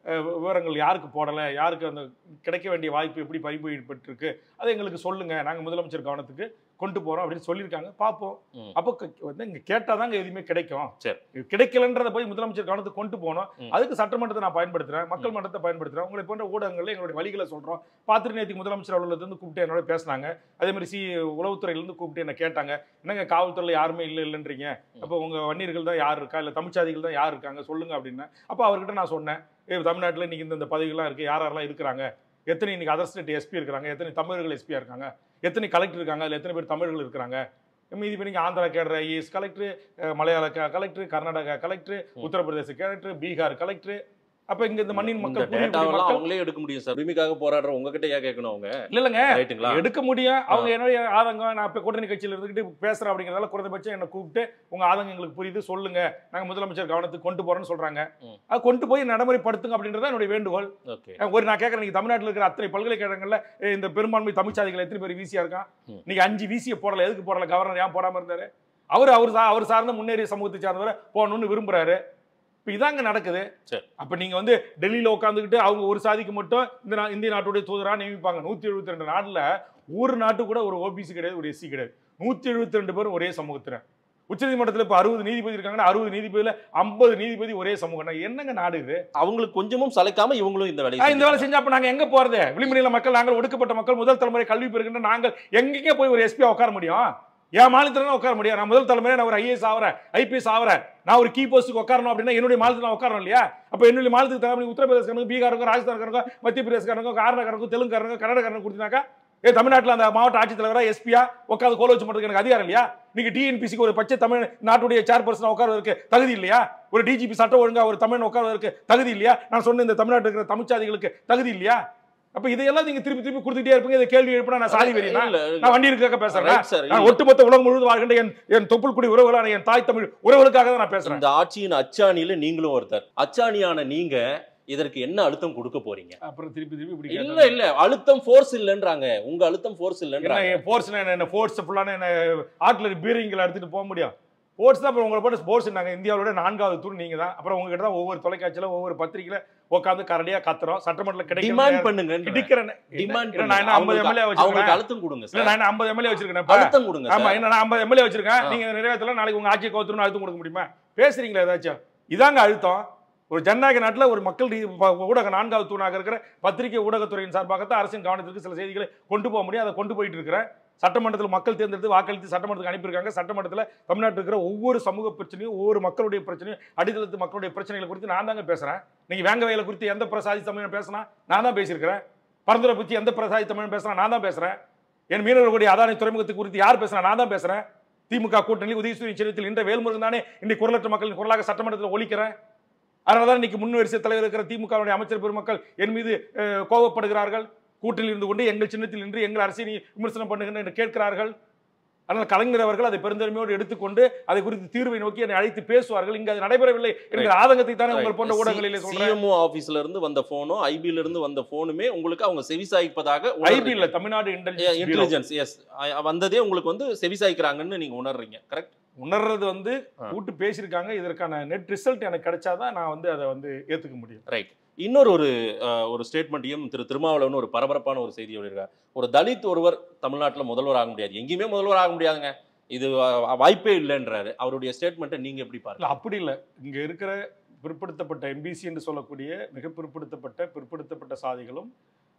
அஹ், விவரங்கள் யாருக்கு போடலை யாருக்கு அந்த கிடைக்க வேண்டிய வாய்ப்பு எப்படி பறிபோயிட்டு அதை எங்களுக்கு சொல்லுங்க நாங்க முதலமைச்சர் கவனத்துக்கு கொண்டு போறோம் அப்படின்னு சொல்லியிருக்காங்க பார்ப்போம் ம். அப்போ க- வந்து இங்க கேட்டாதாங்க எதுவுமே கிடைக்கும் சரி. இது கிடைக்கலன்றத போய் முதலமைச்சர் கவனத்துக்கு கொண்டு போனோம் ம். அதுக்கு சட்டமன்றத்தை நான் பயன்படுத்துறேன் மக்கள் மன்றத்தை பயன்படுத்துறேன் உங்களை போன்ற ஊடகங்கள்ல எங்களுடைய வழிகளை சொல்றோம் பார்த்துட்டு நேற்று முதலமைச்சர் அலுவலகத்திலிருந்து கூப்பிட்டு என்னோட பேசினாங்க அதே மாதிரி சி உளவுத்துறையிலேருந்து கூப்பிட்டு என்ன கேட்டாங்க என்னங்க காவல்துறையில் யாருமே இல்லை இல்லைன்றீங்க அப்போ உங்க வன்னியர்கள் தான் யார் இருக்கா இல்லை தமிழ்ச்சாதிகள் தான் யார் இருக்காங்க சொல்லுங்க அப்படின்னா அப்போ அவர்கிட்ட நான் சொன்னேன் ஏ தமிழ்நாட்டில் இன்னைக்கு இந்த இந்த பதவிகள்லாம் இருக்கு யார் யாரெல்லாம் இருக்கிறாங்க எத்தனை இன்னைக்கு அதர் ஸ்டேட் எஸ்பி இருக்கிறாங்க எத்தனை தமிழர்கள் எஸ்பியா இருக்காங்க எத்தனை கலெக்டர் இருக்காங்க அதில் எத்தனை பேர் தமிழர்கள் இருக்கிறாங்க மீதி இப்போ நீங்கள் ஆந்திரா கேடுற ஐஏஎஸ் கலெக்டர் மலையாள கலெக்டர் கர்நாடகா கலெக்டர் உத்தரப்பிரதேச கலெக்டர் பீகார் கலெக்டர் அப்போ இங்க இந்த மண்ணின் இந்த மக்கள் புரியும்படி டேட்டாவெல்லாம் மக்கள் அவங்களே எடுக்க முடியும் சார் உரிமைக்காக போராடுற உங்ககிட்ட ஏன் கேட்கணும் அவங்க இல்ல இல்லைங்க ரைட்டுங்களா எடுக்க முடியும் அவங்க என்னுடைய ஆதங்கம் நான் இப்போ கூட்டணி கட்சியில் இருந்துக்கிட்டு பேசுறேன் அப்படிங்கிறதால குறைந்தபட்சம் என்னை கூப்பிட்டு உங்க ஆதங்கம் எங்களுக்கு புரியுது சொல்லுங்க நாங்க முதலமைச்சர் கவனத்துக்கு கொண்டு போறோம்னு சொல்றாங்க ம். அது கொண்டு போய் நடைமுறைப்படுத்துங்க அப்படின்றத என்னுடைய வேண்டுகோள் ஓகே ஒரு நான் கேட்கறேன் நீங்க தமிழ்நாட்டில் இருக்கிற அத்தனை பல்கலைக்கழகங்கள்ல eh, இந்த பெரும்பான்மை தமிழ்ச்சாதிகள் எத்தனை பேர் வீசியா இருக்கான் ம். நீங்க அஞ்சு வீசிய போடல எதுக்கு போடல கவர்னர் ஏன் போடாம இருந்தாரு அவர் அவர் சா- அவர் சார்ந்த முன்னேறிய சமூகத்தை சார்ந்தவரை போகணும்னு விரும்புறாரு இப்போ இதாங்க நடக்குது சரி. அப்ப நீங்க வந்து டெல்லியில உட்காந்துக்கிட்டு அவங்க ஒரு சாதிக்கு மட்டும் இந்த நா- இந்திய நாட்டுடைய தூதரா நியமிப்பாங்க நூத்தி எழுபத்தி ரெண்டு நாட்டுல ஒரு நாட்டு கூட ஒரு ஓபிசி கிடையாது ஒரு எஸ்சி கிடையாது நூத்தி எழுபத்தி ரெண்டு பேரும் ஒரே சமூகத்தினர் உச்சநீதிமன்றத்தில் இப்போ அறுபது நீதிபதி இருக்காங்கன்னா அறுபது நீதிபதியில ஐம்பது நீதிபதி ஒரே சமூகம் என்னங்க நாடு இது அவங்களுக்கு கொஞ்சமும் சளைக்காம இவங்களும் இந்த ஆ, வேலையை இந்த வேலை செஞ்சா அப்ப நாங்க எங்க போறது விளிம்புநில மக்கள் நாங்கள் ஒடுக்கப்பட்ட மக்கள் முதல் தலைமுறை கல்வி பெறுகின்ற நாங்கள் எங்கெங்க போய் ஒரு எஸ்பியா உட்கார முடியும் என் மாநிலத்துல தான் உட்கார முடியும் நான் முதல் தலைமுறை நான் ஒரு ஐஏஎஸ் ஆகிறேன் ஐபிஎஸ் ஆகிறேன் நான் ஒரு கீ போஸ்ட்டுக்கு உட்காரணும் அப்படின்னா என்னுடைய மாநிலத்தில் நான் உட்காரணும் இல்லையா அப்ப என்னுடைய மாநிலத்துக்கு தலைமை உத்தரப்பிரதேசக்காரங்க பீகாருக்கும் ராஜஸ்தான்காரங்க மத்திய பிரதேசக்காரங்க காரணக்காரங்க தெலுங்குக்காரங்க கன்னடக்காரங்க கொடுத்தினாக்கா ஏ தமிழ்நாட்டில் அந்த மாவட்ட ஆட்சித்தலைவரா எஸ்பியா உட்காந்து கோல வச்சு பண்ணுறதுக்கு எனக்கு அதிகாரம் இல்லையா நீங்க டிஎன்பிசிக்கு ஒரு பச்சை தமிழ் நாட்டுடைய சேர்பர்சன் உட்கார்வதற்கு தகுதி இல்லையா ஒரு டிஜிபி சட்டம் ஒழுங்கா ஒரு தமிழ் உட்கார்வதற்கு தகுதி இல்லையா நான் சொன்ன இந்த தமிழ்நாட்டில் இருக்கிற தமிழ்ச்சாதிகளுக்கு தகுதி இல்லையா அப்ப இதையெல்லாம் நீங்க திருப்பி திருப்பி கொடுத்துட்டே இருப்பீங்க இதை கேள்வி எழுப்பினா நான் சாதி வெறியா இல்ல, நான் வண்டி இருக்க பேசுறேன் Right, sir. நான் ஒட்டுமொத்த உலகம் முழுவதும் வாழ்கின்ற என் என் தொப்புள் குடி உறவுகளான என் தாய் தமிழ் உறவுகளுக்காக தான் நான் பேசுறேன் இந்த ஆட்சியின் அச்சாணியில நீங்களும் ஒருத்தர் அச்சாணியான நீங்க இதற்கு என்ன அழுத்தம் கொடுக்க போறீங்க அப்புறம் திருப்பி திருப்பி இப்படி இல்ல கேட்டா- இல்ல அழுத்தம் ஃபோர்ஸ் இல்லன்றாங்க உங்க அழுத்தம் ஃபோர்ஸ் என்ன இல்லன்றாங்க ஃபோர்ஸ்னா என்ன ஃபோர்ஸ் ஃபுல்லான என்ன ஆர்ட்லரி பீரிங்களை எடுத்துட்டு போக முடியும் ஸ்போர்ட்ஸ் தான் அப்புறம் உங்களை போட்டு ஸ்போர்ட்ஸ் நாங்க இந்தியாவோட நான்காவது தூர் நீங்க தான் அப்புறம் உங்ககிட்ட தான் ஒவ்வொரு தொலைக்காட்சியில ஒவ்வொரு பத்திரிக்கையில உட்காந்து கரடியா கத்துறோம் சட்டமன்றத்தில் டிமாண்ட் கிடைக்கிற பண்ணுங்க கிடைக்கிற டிமாண்ட் நான் என்ன ஐம்பது எம்எல்ஏ அவங்களுக்கு வச்சிருக்கேன் அழுத்தம் கொடுங்க இல்ல சார் நான் என்ன ஐம்பது எம்எல்ஏ வச்சிருக்கேன் இப்ப? அழுத்தம் கொடுங்க ஆமா சார் என்ன நான் ஐம்பது எம்எல்ஏ வச்சிருக்கேன் ஆ. நீங்க நிறைவேற்றல நாளைக்கு உங்க ஆட்சியை கவுத்துறணும் அழுத்தம் கொடுக்க முடியுமா பேசுறீங்களா ஏதாச்சும் இதாங்க அழுத்தம் ஒரு ஜனநாயக நாட்டில் ஒரு மக்கள் ரீ- ப- ஊடக நான்காவது தூணாக இருக்கிற பத்திரிகை ஊடகத்துறையின் சார்பாகத்தான் அரசின் கவனத்திற்கு சில செய்திகளை கொண்டு போக முடியும் அதை கொண்டு போயிட்டு இருக்கிறேன் சட்டமன்றத்தில் மக்கள் தேர்ந்தெடுத்து வாக்களித்து சட்டமன்றத்துக்கு அனுப்பியிருக்காங்க சட்டமன்றத்தில் தமிழ்நாட்டில் இருக்கிற ஒவ்வொரு சமூக பிரச்சனையும் ஒவ்வொரு மக்களுடைய பிரச்சனையும் அடித்தளத்து மக்களுடைய பிரச்சனைகளை குறித்து நான் தாங்க பேசுறேன் நீங்க வேங்க வயலை குறித்து எந்த பிரசாதி தமிழன் பேசினா நான் தான் பேசியிருக்கிறேன் பரந்துரை பற்றி எந்த பிரசாதி தமிழன் பேசினா நான் தான் பேசுறேன் என் மீனவர்களுடைய அதானி துறைமுகத்தை குறித்து யார் பேசுறா நான் தான் பேசுறேன் திமுக கூட்டணி உதயசூரிய சின்னத்தில் இன்ற வேல்முருகன் தானே இன்னைக்கு குரலற்ற மக்களின் குரலாக சட்டமன்றத்தில் ஒலிக்கிறேன் அதனால தான் இன்னைக்கு முன்வரிசை தலைவர் இருக்கிற திமுகவுடைய அமைச்சர் பெருமக்கள் என் மீது அஹ், கோபப்படுகிறார்கள் கூட்டில் இருந்து கொண்டு எங்கள் சின்னத்தில் நின்று எங்கள் அரசியலை விமர்சனம் பண்ணுகின்ற என்று கேட்கிறார்கள் ஆனால் கலைஞர் அவர்கள் அதை பெருந்தன்மையோடு எடுத்துக்கொண்டு அதை குறித்து தீர்வை நோக்கி என்னை அழைத்து பேசுவார்கள் இங்கு அது நடைபெறவில்லை என்கிற ஆதங்கத்தை தானே உங்கள் போன்ற ஊடகங்களிலே சொல்றேன் சிஎம்ஓ ஆபீஸ்ல இருந்து வந்த போனும் ஐபில இருந்து வந்த போனுமே உங்களுக்கு அவங்க செவிசாய்ப்பதாக ஐபி இல்ல Tamil Nadu intelligence bureau. Intelligence S வந்ததே உங்களுக்கு வந்து செவிசாய்க்கிறாங்கன்னு நீங்க உணர்றீங்க கரெக்ட் உணர்றது வந்து ஆ. கூட்டு பேசியிருக்காங்க இதற்கான நெட் ரிசல்ட் எனக்கு கிடைச்சாதான் நான் வந்து அதை வந்து ஏத்துக்க முடியும் ரைட் இன்னொரு ஒரு அஹ், ஒரு ஸ்டேட்மெண்ட்டையும் திரு திருமாவளவன் ஒரு பரபரப்பான ஒரு செய்தி சொல்லியிருக்கார் ஒரு தலித் ஒருவர் தமிழ்நாட்டில் முதல்வர் ஆக முடியாது எங்கேயுமே முதல்வர் ஆக முடியாதுங்க இது அஹ், வாய்ப்பே இல்லைன்றாரு அவருடைய ஸ்டேட்மெண்ட்டை நீங்க எப்படி பாருங்க இல்ல அப்படி இல்லை இங்க இருக்கிற பிற்படுத்தப்பட்ட எம்பிசி என்று சொல்லக்கூடிய மிக பிற்படுத்தப்பட்ட பிற்படுத்தப்பட்ட சாதிகளும்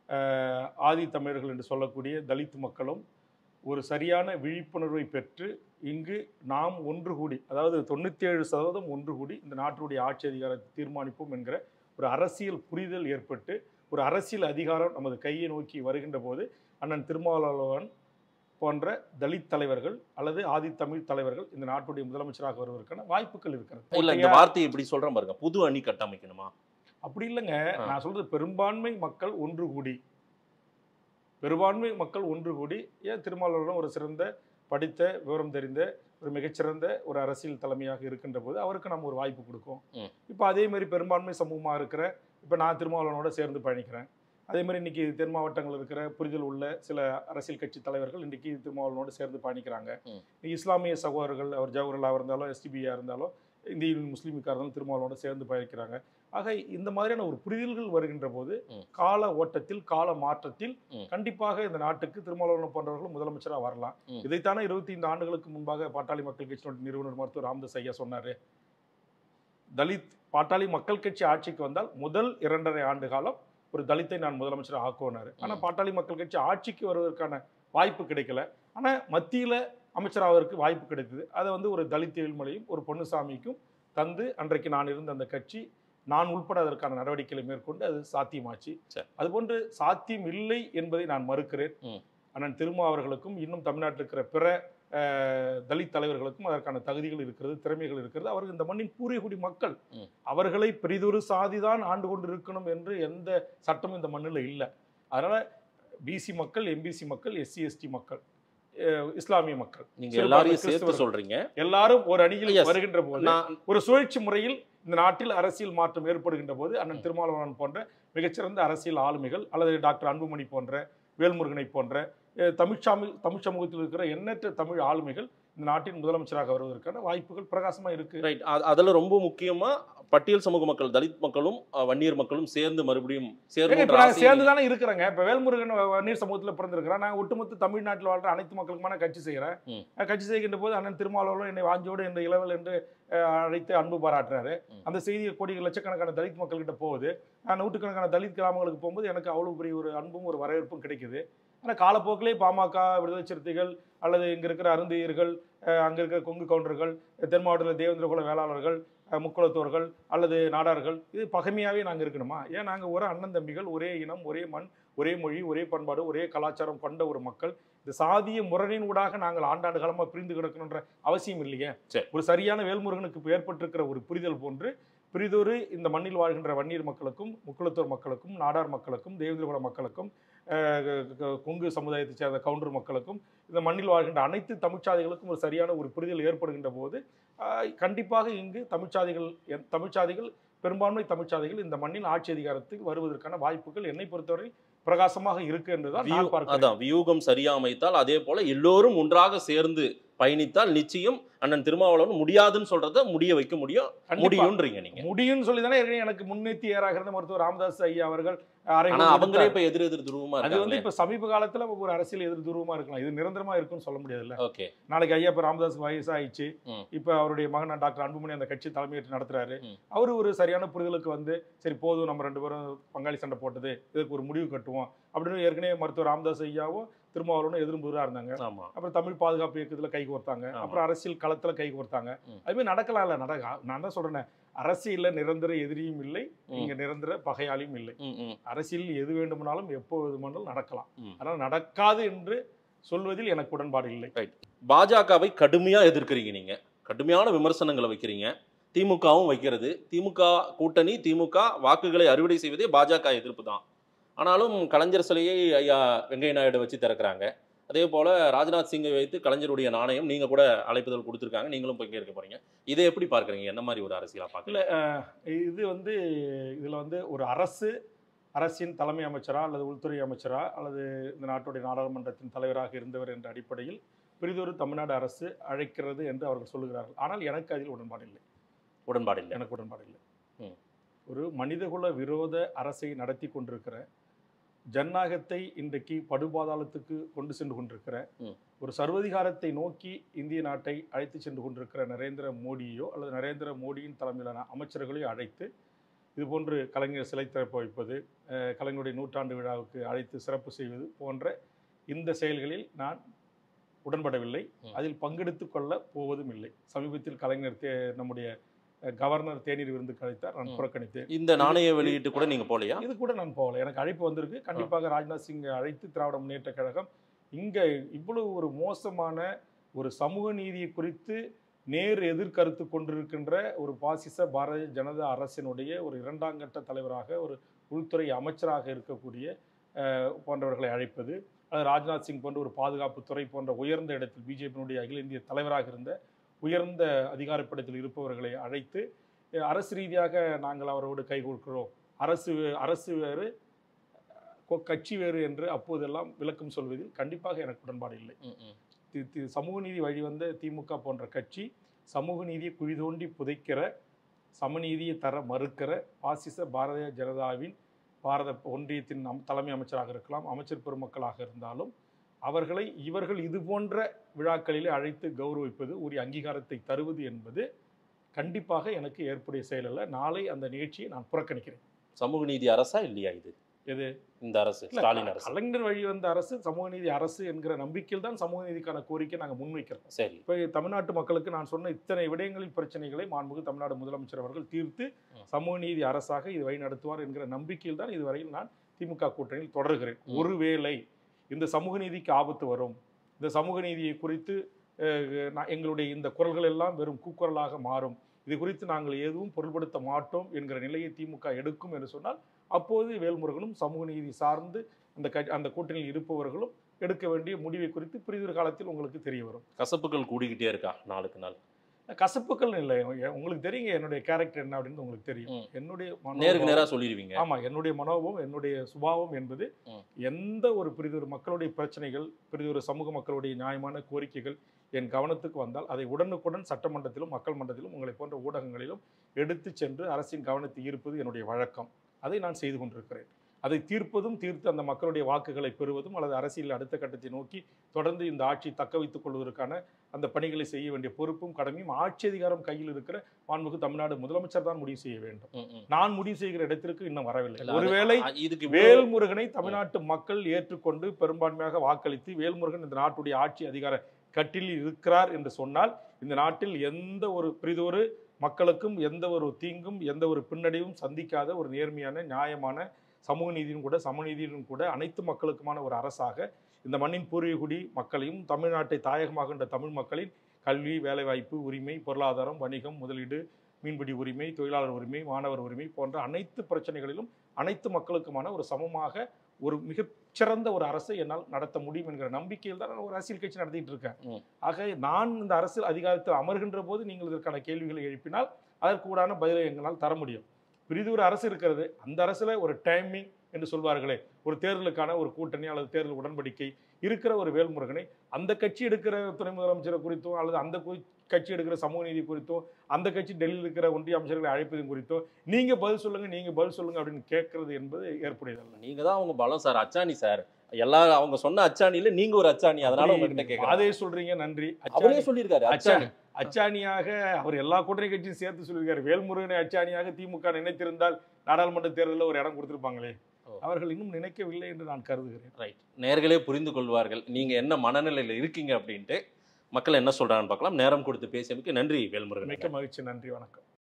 ஆஹ், ஆதி தமிழர்கள் என்று சொல்லக்கூடிய தலித் மக்களும் ஒரு சரியான விழிப்புணர்வை பெற்று இங்கு நாம் ஒன்று கூடி அதாவது தொண்ணூற்றி ஏழு சதவீதம் ஒன்று கூடி இந்த நாட்டினுடைய ஆட்சி அதிகாரத்தை தீர்மானிப்போம் என்கிற ஒரு அரசியல் புரிதல் ஏற்பட்டு ஒரு அரசியல் அதிகாரம் நமது கையை நோக்கி வருகின்ற போது அண்ணன் திருமாவளவன் போன்ற தலித் தலைவர்கள் அல்லது ஆதி தமிழ் தலைவர்கள் இந்த நாட்டுடைய முதலமைச்சராக வருவதற்கான வாய்ப்புகள் இருக்கிறது இல்ல இந்த வார்த்தையை இப்படி சொல்றேன் பாருங்க புது அணி கட்டமைக்கணுமா அப்படி இல்லைங்க ஆ. நான் சொல்றது பெரும்பான்மை மக்கள் ஒன்று கூடி பெரும்பான்மை மக்கள் ஒன்று கூடி ஏன் திருமாவளவன் ஒரு சிறந்த படித்த விவரம் தெரிந்த ஒரு மிகச்சிறந்த ஒரு அரசியல் தலைமையாக இருக்கின்ற போது அவருக்கு நம்ம ஒரு வாய்ப்பு கொடுக்கும் ம். இப்போ அதே மாதிரி பெரும்பான்மை சமூகமாக இருக்கிற இப்போ நான் திருமாவளவனோட சேர்ந்து பயணிக்கிறேன் அதே மாதிரி இன்னைக்கு தென் மாவட்டங்கள் இருக்கிற புரிதல் உள்ள சில அரசியல் கட்சி தலைவர்கள் இன்னைக்கு திருமாவளவனோட சேர்ந்து பயணிக்கிறாங்க ம். இஸ்லாமிய சகோதரர்கள் அவர் ஜவஹர்லாவாக இருந்தாலும் எஸ்டிபியாக இருந்தாலும் இந்திய முஸ்லீமுக்காக இருந்தாலும் திருமாவளவனோட சேர்ந்து பயணிக்கிறாங்க ஆக இந்த மாதிரியான ஒரு புரிதல்கள் வருகின்ற போது ம். கால ஓட்டத்தில் கால மாற்றத்தில் ம். கண்டிப்பாக இந்த நாட்டுக்கு திருமாவளவன் போன்றவர்கள் முதலமைச்சராக வரலாம் ம். இதைத்தானே இருபத்தி ஐந்து ஆண்டுகளுக்கு முன்பாக பாட்டாளி மக்கள் கட்சியினுடைய நிறுவனர் மருத்துவர் ராமதாஸ் ஐயா சொன்னாரு தலித் பாட்டாளி மக்கள் கட்சி ஆட்சிக்கு வந்தால் முதல் இரண்டரை ஆண்டு காலம் ஒரு தலித்தை நான் முதலமைச்சர் ஆக்குவனாரு ஆனா ம். பாட்டாளி மக்கள் கட்சி ஆட்சிக்கு வருவதற்கான வாய்ப்பு கிடைக்கல ஆனா மத்தியில அமைச்சராவதற்கு வாய்ப்பு கிடைத்தது அதை வந்து ஒரு தலித் ஏழ்மலையும் ஒரு பொன்னுசாமிக்கும் தந்து அன்றைக்கு நான் இருந்த அந்த கட்சி நான் உட்பட அதற்கான நடவடிக்கைகளை மேற்கொண்டு அது சாத்தியமாச்சு சரி. அதுபோன்று சாத்தியம் இல்லை என்பதை நான் மறுக்கிறேன் ம். அண்ணன் திருமா அவர்களுக்கும் இன்னும் தமிழ்நாட்டில் இருக்கிற பிற அஹ், தலித் தலைவர்களுக்கும் அதற்கான தகுதிகள் இருக்கிறது திறமைகள் இருக்கிறது அவர்கள் இந்த மண்ணின் பூர்வீகுடி மக்கள் ம். அவர்களை பெரிதொரு சாதிதான் ஆண்டு கொண்டு இருக்கணும் என்று எந்த சட்டமும் இந்த மண்ணில் இல்லை அதனால பிசி மக்கள் எம்பிசி மக்கள் எஸ்சி எஸ்டி மக்கள் அஹ், இஸ்லாமிய மக்கள் நீங்க சிறுபான்மை எல்லாரையும் சேர்த்து கிறிஸ்தவர்கள். சொல்றீங்க எல்லாரும் ஒரு அணியில் Yes. வருகின்ற போது நான் ஒரு சுழற்சி முறையில் இந்த நாட்டில் அரசியல் மாற்றம் ஏற்படுகின்ற போது அண்ணன் திருமாவளவன் போன்ற மிகச்சிறந்த அரசியல் ஆளுமைகள் அல்லது டாக்டர் அன்புமணி போன்ற வேல்முருகனை போன்ற அஹ், தமிழ்ச்சாமி தமிழ் சமூகத்தில் இருக்கிற எண்ணற்ற தமிழ் ஆளுமைகள் இந்த நாட்டின் முதலமைச்சராக வருவதற்கான வாய்ப்புகள் பிரகாசமா இருக்கு ரைட் அதுல ரொம்ப முக்கியமா பட்டியல் சமூக மக்கள் தலித் மக்களும் அஹ், வன்னியர் மக்களும் சேர்ந்து மறுபடியும் ஏங்க, இப்ப நாங்க சேர்ந்து சேர்ந்து தானே இருக்கிறாங்க இப்ப வேல்முருகன் வ- நீர் சமூகத்துல பிறந்திருக்கிறேன் நான் ஒட்டுமொத்த தமிழ்நாட்டில் வாழ்ற அனைத்து மக்களுக்குமான கட்சி செய்கிறேன் ம். அஹ் கட்சி செய்கின்ற போது அண்ணன் திருமாவளவன் என்னை வாஞ்சோடு என்ற இளவல் என்று அஹ், அழைத்து அன்பு பாராட்டுறாரு ம். அந்த செய்தி கோடி லட்சக்கணக்கான தலித் மக்கள்கிட்ட போகுது நான் நூற்றுக்கணக்கான தலித் கிராமங்களுக்கு போகும்போது எனக்கு அவ்வளவு பெரிய ஒரு அன்பும் ஒரு வரவேற்பும் கிடைக்குது ஆனால் காலப்போக்கிலே பாமக விடுதலை சிறுத்தைகள் அல்லது இங்க இருக்கிற அருந்தியர்கள் அஹ், அங்க இருக்கிற கொங்கு கவுண்டர்கள் தென் மாவட்டத்தில் தேவேந்திர குல வேளாளர்கள் அஹ், முக்குளத்தோர்கள் அல்லது நாடார்கள் இது பகைமையாவே நாங்க இருக்கணுமா ஏன் நாங்க ஒரு அண்ணன் தம்பிகள் ஒரே இனம் ஒரே மண் ஒரே மொழி ஒரே பண்பாடு ஒரே கலாச்சாரம் கொண்ட ஒரு மக்கள் இந்த சாதிய முரணின் ஊடாக நாங்கள் ஆண்டாண்டு காலமா பிரிந்து கிடக்கணுன்ற அவசியம் இல்லையே சரி. ஒரு சரியான வேல்முருகனுக்கு இப்ப ஏற்பட்டிருக்கிற ஒரு புரிதல் போன்று பிரிதொரு இந்த மண்ணில் வாழ்கின்ற வன்னியர் மக்களுக்கும் முக்குளத்தோர் மக்களுக்கும் நாடார் மக்களுக்கும் தேவேந்திரகுல மக்களுக்கும் அஹ், க- க- கொங்கு சமுதாயத்தைச் சேர்ந்த கவுண்டர் மக்களுக்கும் இந்த மண்ணில் வாழ்கின்ற அனைத்து தமிழ்ச்சாதிகளுக்கும் ஒரு சரியான ஒரு புரிதல் ஏற்படுகின்ற போது ஆஹ், கண்டிப்பாக இங்கு தமிழ்ச்சாதிகள் என்- தமிழ்ச்சாதிகள் பெரும்பான்மை தமிழ்ச்சாதிகள் இந்த மண்ணின் ஆட்சி அதிகாரத்துக்கு வருவதற்கான வாய்ப்புகள் என்னை பொறுத்தவரை பிரகாசமாக இருக்கு என்றுதான் நான் வியூ- பார்க்கிறேன் அதான் வியூகம் சரியா அமைத்தால் அதே போல எல்லோரும் ஒன்றாக சேர்ந்து பயணித்தால் நிச்சயம் அண்ணன் திருமாவளவன் முடியாதுன்னு சொல்றத முடிய வைக்க முடியும் கண்டிப்பா. முடியும்ன்றீங்க நீங்க முடியும்னு சொல்லி தானே ஏற்கனவே எனக்கு முன்னேற்றி ஏறாக இருந்த மருத்துவர் ராமதாஸ் ஐயா அவர்கள் அறைகூவல் ஆனா அவங்களே விடுத்தார். இப்ப எதிர் எதிர் துருவமா அது வந்து இருக்காங்க இப்ப சமீப காலத்துல ஒரு அரசியல் எதிர் தூரமா இருக்கலாம் இது நிரந்தரமா இருக்கும்னு சொல்ல முடியாதுல்ல ஓகே நாளைக்கு ஐயா இப்ப ராமதாஸ் வயசாயிடுச்சு ம். இப்ப அவருடைய மகன் டாக்டர் அன்புமணி அந்த கட்சி தலைமையேற்று நடத்துறாரு ம். அவரு ஒரு சரியான புரிதலுக்கு வந்து சரி போதும் நம்ம ரெண்டு பேரும் பங்காளி சண்டை போட்டது இதுக்கு ஒரு முடிவு கட்டுவோம் அப்படின்னு ஏற்கனவே மருத்துவர் ராமதாஸ் ஐயாவும் திருமாவளவனும் எதிர்புறா இருந்தாங்க ஆமா அப்புறம் தமிழ் பாதுகாப்பு இயக்கத்துல கை கோர்த்தாங்க ஆமா. அப்புறம் அரசியல் களத்துல கை கோர்த்தாங்க ம். அதுமாதிரி நடக்கலாம் இல்ல நடக்க நான் தான் சொல்றேன் அரசியல்ல நிரந்தர எதிரியும் இல்லை ம். இங்க நிரந்தர பகையாளியும் இல்லை ம், ம், அரசியலில் எது வேண்டுமானாலும் எப்போ வேண்டுமானாலும் நடக்கலாம் ம். ஆனால் நடக்காது என்று சொல்வதில் எனக்கு உடன்பாடு இல்லை பாஜகவை கடுமையா எதிர்க்கிறீங்க நீங்க கடுமையான விமர்சனங்களை வைக்கிறீங்க திமுகவும் வைக்கிறது திமுக கூட்டணி திமுக வாக்குகளை அறுவடை செய்வதே பாஜக எதிர்ப்பு தான் ஆனாலும் கலைஞர் சிலையை ஐயா வெங்கைய நாயுடு வச்சு திறக்கிறாங்க அதே போல ராஜ்நாத் சிங்கை வைத்து கலைஞருடைய நாணயம் நீங்க கூட அழைப்புதல் கொடுத்துருக்காங்க நீங்களும் பங்கேற்க போறீங்க இதை எப்படி பார்க்கறீங்க என்ன மாதிரி ஒரு அரசியலா பார்க்கல இது வந்து இதில் வந்து ஒரு அரசு அரசின் தலைமை அமைச்சரா அல்லது உள்துறை அமைச்சரா அல்லது இந்த நாட்டுடைய நாடாளுமன்றத்தின் தலைவராக இருந்தவர் என்ற அடிப்படையில் பிரிதொரு தமிழ்நாடு அரசு அழைக்கிறது என்று அவர்கள் சொல்லுகிறார்கள் ஆனால் எனக்கு அதில் உடன்பாடு இல்லை உடன்பாடு இல்லை எனக்கு உடன்பாடு இல்லை ம். ஒரு மனிதகுல விரோத அரசை நடத்தி கொண்டிருக்கிற ஜனநாயகத்தை இன்றைக்கு படுபாதாளத்துக்கு கொண்டு சென்று கொண்டிருக்கிற ம். ஒரு சர்வதிகாரத்தை நோக்கி இந்திய நாட்டை அழைத்து சென்று கொண்டிருக்கிற நரேந்திர மோடியோ அல்லது நரேந்திர மோடியின் தலைமையிலான அமைச்சர்களையோ அழைத்து இதுபோன்று கலைஞர் சிலை திறப்பு வைப்பது அஹ், கலைஞருடைய நூற்றாண்டு விழாவுக்கு அழைத்து சிறப்பு செய்வது போன்ற இந்த செயல்களில் நான் உடன்படவில்லை ம். அதில் பங்கெடுத்துக் கொள்ள போவதும் இல்லை சமீபத்தில் கலைஞர் தே நம்முடைய அஹ், கவர்னர் தேநீர் விருந்துக்கு அழைத்தார் நான் ம். புறக்கணித்தேன் இந்த நாணய வெளியீட்டு கூட நீங்க போலையா இது கூட நான் போகல எனக்கு அழைப்பு வந்திருக்கு கண்டிப்பாக ராஜ்நாத் சிங் அழைத்து திராவிட முன்னேற்ற கழகம் இங்க இவ்வளவு ஒரு மோசமான ஒரு சமூக நீதியை குறித்து நேர் எதிர்கருத்து கொண்டிருக்கின்ற ஒரு பாசிச பாரதிய ஜனதா அரசினுடைய ஒரு இரண்டாம் கட்ட தலைவராக ஒரு உள்துறை அமைச்சராக இருக்கக்கூடிய அஹ், போன்றவர்களை அழைப்பது அது ராஜ்நாத் சிங் போன்ற ஒரு பாதுகாப்புத்துறை போன்ற உயர்ந்த இடத்தில் பிஜேபியினுடைய அகில இந்திய தலைவராக இருந்த உயர்ந்த அதிகாரப்படத்தில் இருப்பவர்களை அழைத்து அஹ், அரசு ரீதியாக நாங்கள் அவரோடு கைகோர்க்கிறோம் அரசு வே- அரசு வேறு கொ- கட்சி வேறு என்று அப்போதெல்லாம் விளக்கம் சொல்வதில் கண்டிப்பாக எனக்கு உடன்பாடு இல்லை ம், ம். தி- தி- சமூக நீதி வழிவந்த திமுக போன்ற கட்சி சமூக நீதியை குழி தோண்டி புதைக்கிற சமநீதியை தர மறுக்கிற பாசிச பாரதிய ஜனதாவின் பாரத ஒன்றியத்தின் அம்- தலைமை அமைச்சராக இருக்கலாம் அமைச்சர் பெருமக்களாக இருந்தாலும் அவர்களை இவர்கள் இது போன்ற விழாக்களிலே அழைத்து கௌரவிப்பது உரிய அங்கீகாரத்தை தருவது என்பது கண்டிப்பாக எனக்கு ஏற்புடைய செயல் அல்ல நாளை அந்த நிகழ்ச்சியை நான் புறக்கணிக்கிறேன் சமூக நீதி அரசா இல்லையா இது எது இந்த அரசு இல்ல, ஸ்டாலின் அரசு கலைஞர் வழி வந்த அரசு சமூக நீதி அரசு என்கிற நம்பிக்கையில் தான் சமூக நீதிக்கான கோரிக்கை நாங்கள் முன்வைக்கிறோம் சரி இப்போ தமிழ்நாட்டு மக்களுக்கு நான் சொன்ன இத்தனை விடயங்களின் பிரச்சனைகளை மாண்புமிகு தமிழ்நாடு முதலமைச்சர் அவர்கள் தீர்த்து ம். சமூக நீதி அரசாக இது வழி நடத்துவார் என்கிற நம்பிக்கையில் தான் இதுவரையில் நான் திமுக கூட்டணியில் தொடர்கிறேன் ம். ஒருவேளை இந்த சமூக நீதிக்கு ஆபத்து வரும் இந்த சமூக நீதியை குறித்து அஹ், நான் எங்களுடைய இந்த குரல்கள் எல்லாம் வெறும் கூக்குரலாக மாறும் இது குறித்து நாங்கள் எதுவும் பொருள்படுத்த மாட்டோம் என்கிற நிலையை திமுக எடுக்கும் என்று சொன்னால் அப்போது வேல்முருகனும் சமூக நீதி சார்ந்து அந்த க அந்த கூட்டணியில் இருப்பவர்களும் எடுக்க வேண்டிய முடிவை குறித்து பிரிதொரு காலத்தில் உங்களுக்கு தெரிய வரும் கசப்புகள் கூடிக்கிட்டே இருக்கா நாளுக்கு நாள் கசப்புகள் இல்லை எ- உங்களுக்கு தெரியுங்க என்னுடைய கேரக்டர் என்ன அப்படின்னு உங்களுக்கு தெரியும் ம். என்னுடைய நேருக்கு மனோபாவம்- நேரா சொல்லிடுவீங்க ஆமா என்னுடைய மனோபம் என்னுடைய சுபாவம் என்பது ம். எந்த ஒரு பிரிதொரு மக்களுடைய பிரச்சனைகள் பிரிதொரு சமூக மக்களுடைய நியாயமான கோரிக்கைகள் என் கவனத்துக்கு வந்தால் அதை உடனுக்குடன் சட்டமன்றத்திலும் மக்கள் மன்றத்திலும் உங்களை போன்ற ஊடகங்களிலும் எடுத்து சென்று அரசின் கவனத்தை ஈர்ப்பது என்னுடைய வழக்கம் அதை நான் செய்து கொண்டிருக்கிறேன் அதை தீர்ப்பதும் தீர்த்து அந்த மக்களுடைய வாக்குகளை பெறுவதும் அல்லது அரசியல் அடுத்த கட்டத்தை நோக்கி தொடர்ந்து இந்த ஆட்சி தக்க வைத்துக் கொள்வதற்கான அந்த பணிகளை செய்ய வேண்டிய பொறுப்பும் கடமையும் ஆட்சி அதிகாரம் கையில் இருக்கிற மாண்புமிகு தமிழ்நாடு முதலமைச்சர் தான் முடிவு செய்ய வேண்டும் ம், ம். நான் முடிவு செய்கிற இடத்திற்கு இன்னும் வரவில்லை இல்ல, அது- ஒருவேளை அ- இதுக்கு இவ்வளவு- வேல்முருகனை தமிழ்நாட்டு மக்கள் ஏற்றுக்கொண்டு பெரும்பான்மையாக வாக்களித்து வேல்முருகன் இந்த நாட்டுடைய ஆட்சி அதிகார கட்டிலில் இருக்கிறார் என்று சொன்னால் இந்த நாட்டில் எந்த ஒரு பிரிதொரு மக்களுக்கும் எந்த ஒரு தீங்கும் எந்த ஒரு பின்னடைவும் சந்திக்காத ஒரு நேர்மையான நியாயமான சமூக நீதியும் கூட சமநீதியும் கூட அனைத்து மக்களுக்குமான ஒரு அரசாக இந்த மண்ணின் பூர்வீகுடி மக்களையும் தமிழ்நாட்டை தாயகமாகின்ற தமிழ் மக்களின் கல்வி வேலைவாய்ப்பு உரிமை பொருளாதாரம் வணிகம் முதலீடு மீன்பிடி உரிமை தொழிலாளர் உரிமை மாணவர் உரிமை போன்ற அனைத்து பிரச்சனைகளிலும் அனைத்து மக்களுக்குமான ஒரு சமமாக ஒரு மிகச்சிறந்த ஒரு அரசை என்னால் நடத்த முடியும் என்கிற நம்பிக்கையில் தான் நான் ஒரு அரசியல் கட்சி நடத்திட்டு இருக்கேன் ம். ஆக நான் இந்த அரசியல் அதிகாரத்தில் அமர்கின்ற போது நீங்கள் இதற்கான கேள்விகளை எழுப்பினால் அதற்கு கூடான பதிலை எங்களால் தர முடியும் பிரிது ஒரு அரசு இருக்கிறது அந்த அரசுல ஒரு டைமிங் என்று சொல்வார்களே ஒரு தேர்தலுக்கான ஒரு கூட்டணி அல்லது தேர்தல் உடன்படிக்கை இருக்கிற ஒரு வேல்முருகனை அந்த கட்சி எடுக்கிற துணை முதலமைச்சரை குறித்தும் அல்லது அந்த கு- கட்சி எடுக்கிற சமூக நீதி குறித்தும் அந்த கட்சி டெல்லியில் இருக்கிற ஒன்றிய அமைச்சர்களை அழைப்பது குறித்தும் நீங்க பதில் சொல்லுங்க நீங்க பதில் சொல்லுங்க அப்படின்னு கேட்கறது என்பது ஏற்புடையதல்ல நீங்க தான் அவங்க பலம் சார் அச்சாணி சார் எல்லாரும் அவங்க சொன்ன அச்சாணியில நீங்க ஒரு அச்சாணி அதனால உங்ககிட்ட கேட்கறேன் அதே சொல்றீங்க நன்றி அவரே அச்சாணி- சொல்லியிருக்காரு அச்சாணி அச்சாணி அச்சாணியாக அவர் எல்லா கூட்டணி கட்சியும் சேர்த்து சொல்லியிருக்காரு வேல்முருகனை அச்சாணியாக திமுக நினைத்திருந்தால் நாடாளுமன்ற தேர்தலில் ஒரு இடம் கொடுத்திருப்பாங்களே ஓ. அவர்கள் இன்னும் நினைக்கவில்லை என்று நான் கருதுகிறேன் ரைட் நேர்களே புரிந்து கொள்வார்கள் நீங்க என்ன மனநிலையில இருக்கீங்க அப்படின்ட்டு மக்கள் என்ன சொல்றாங்கன்னு பார்க்கலாம் நேரம் கொடுத்து பேசியதுக்கு நன்றி வேல்முருகன் மிக்க மகிழ்ச்சி நன்றி வணக்கம்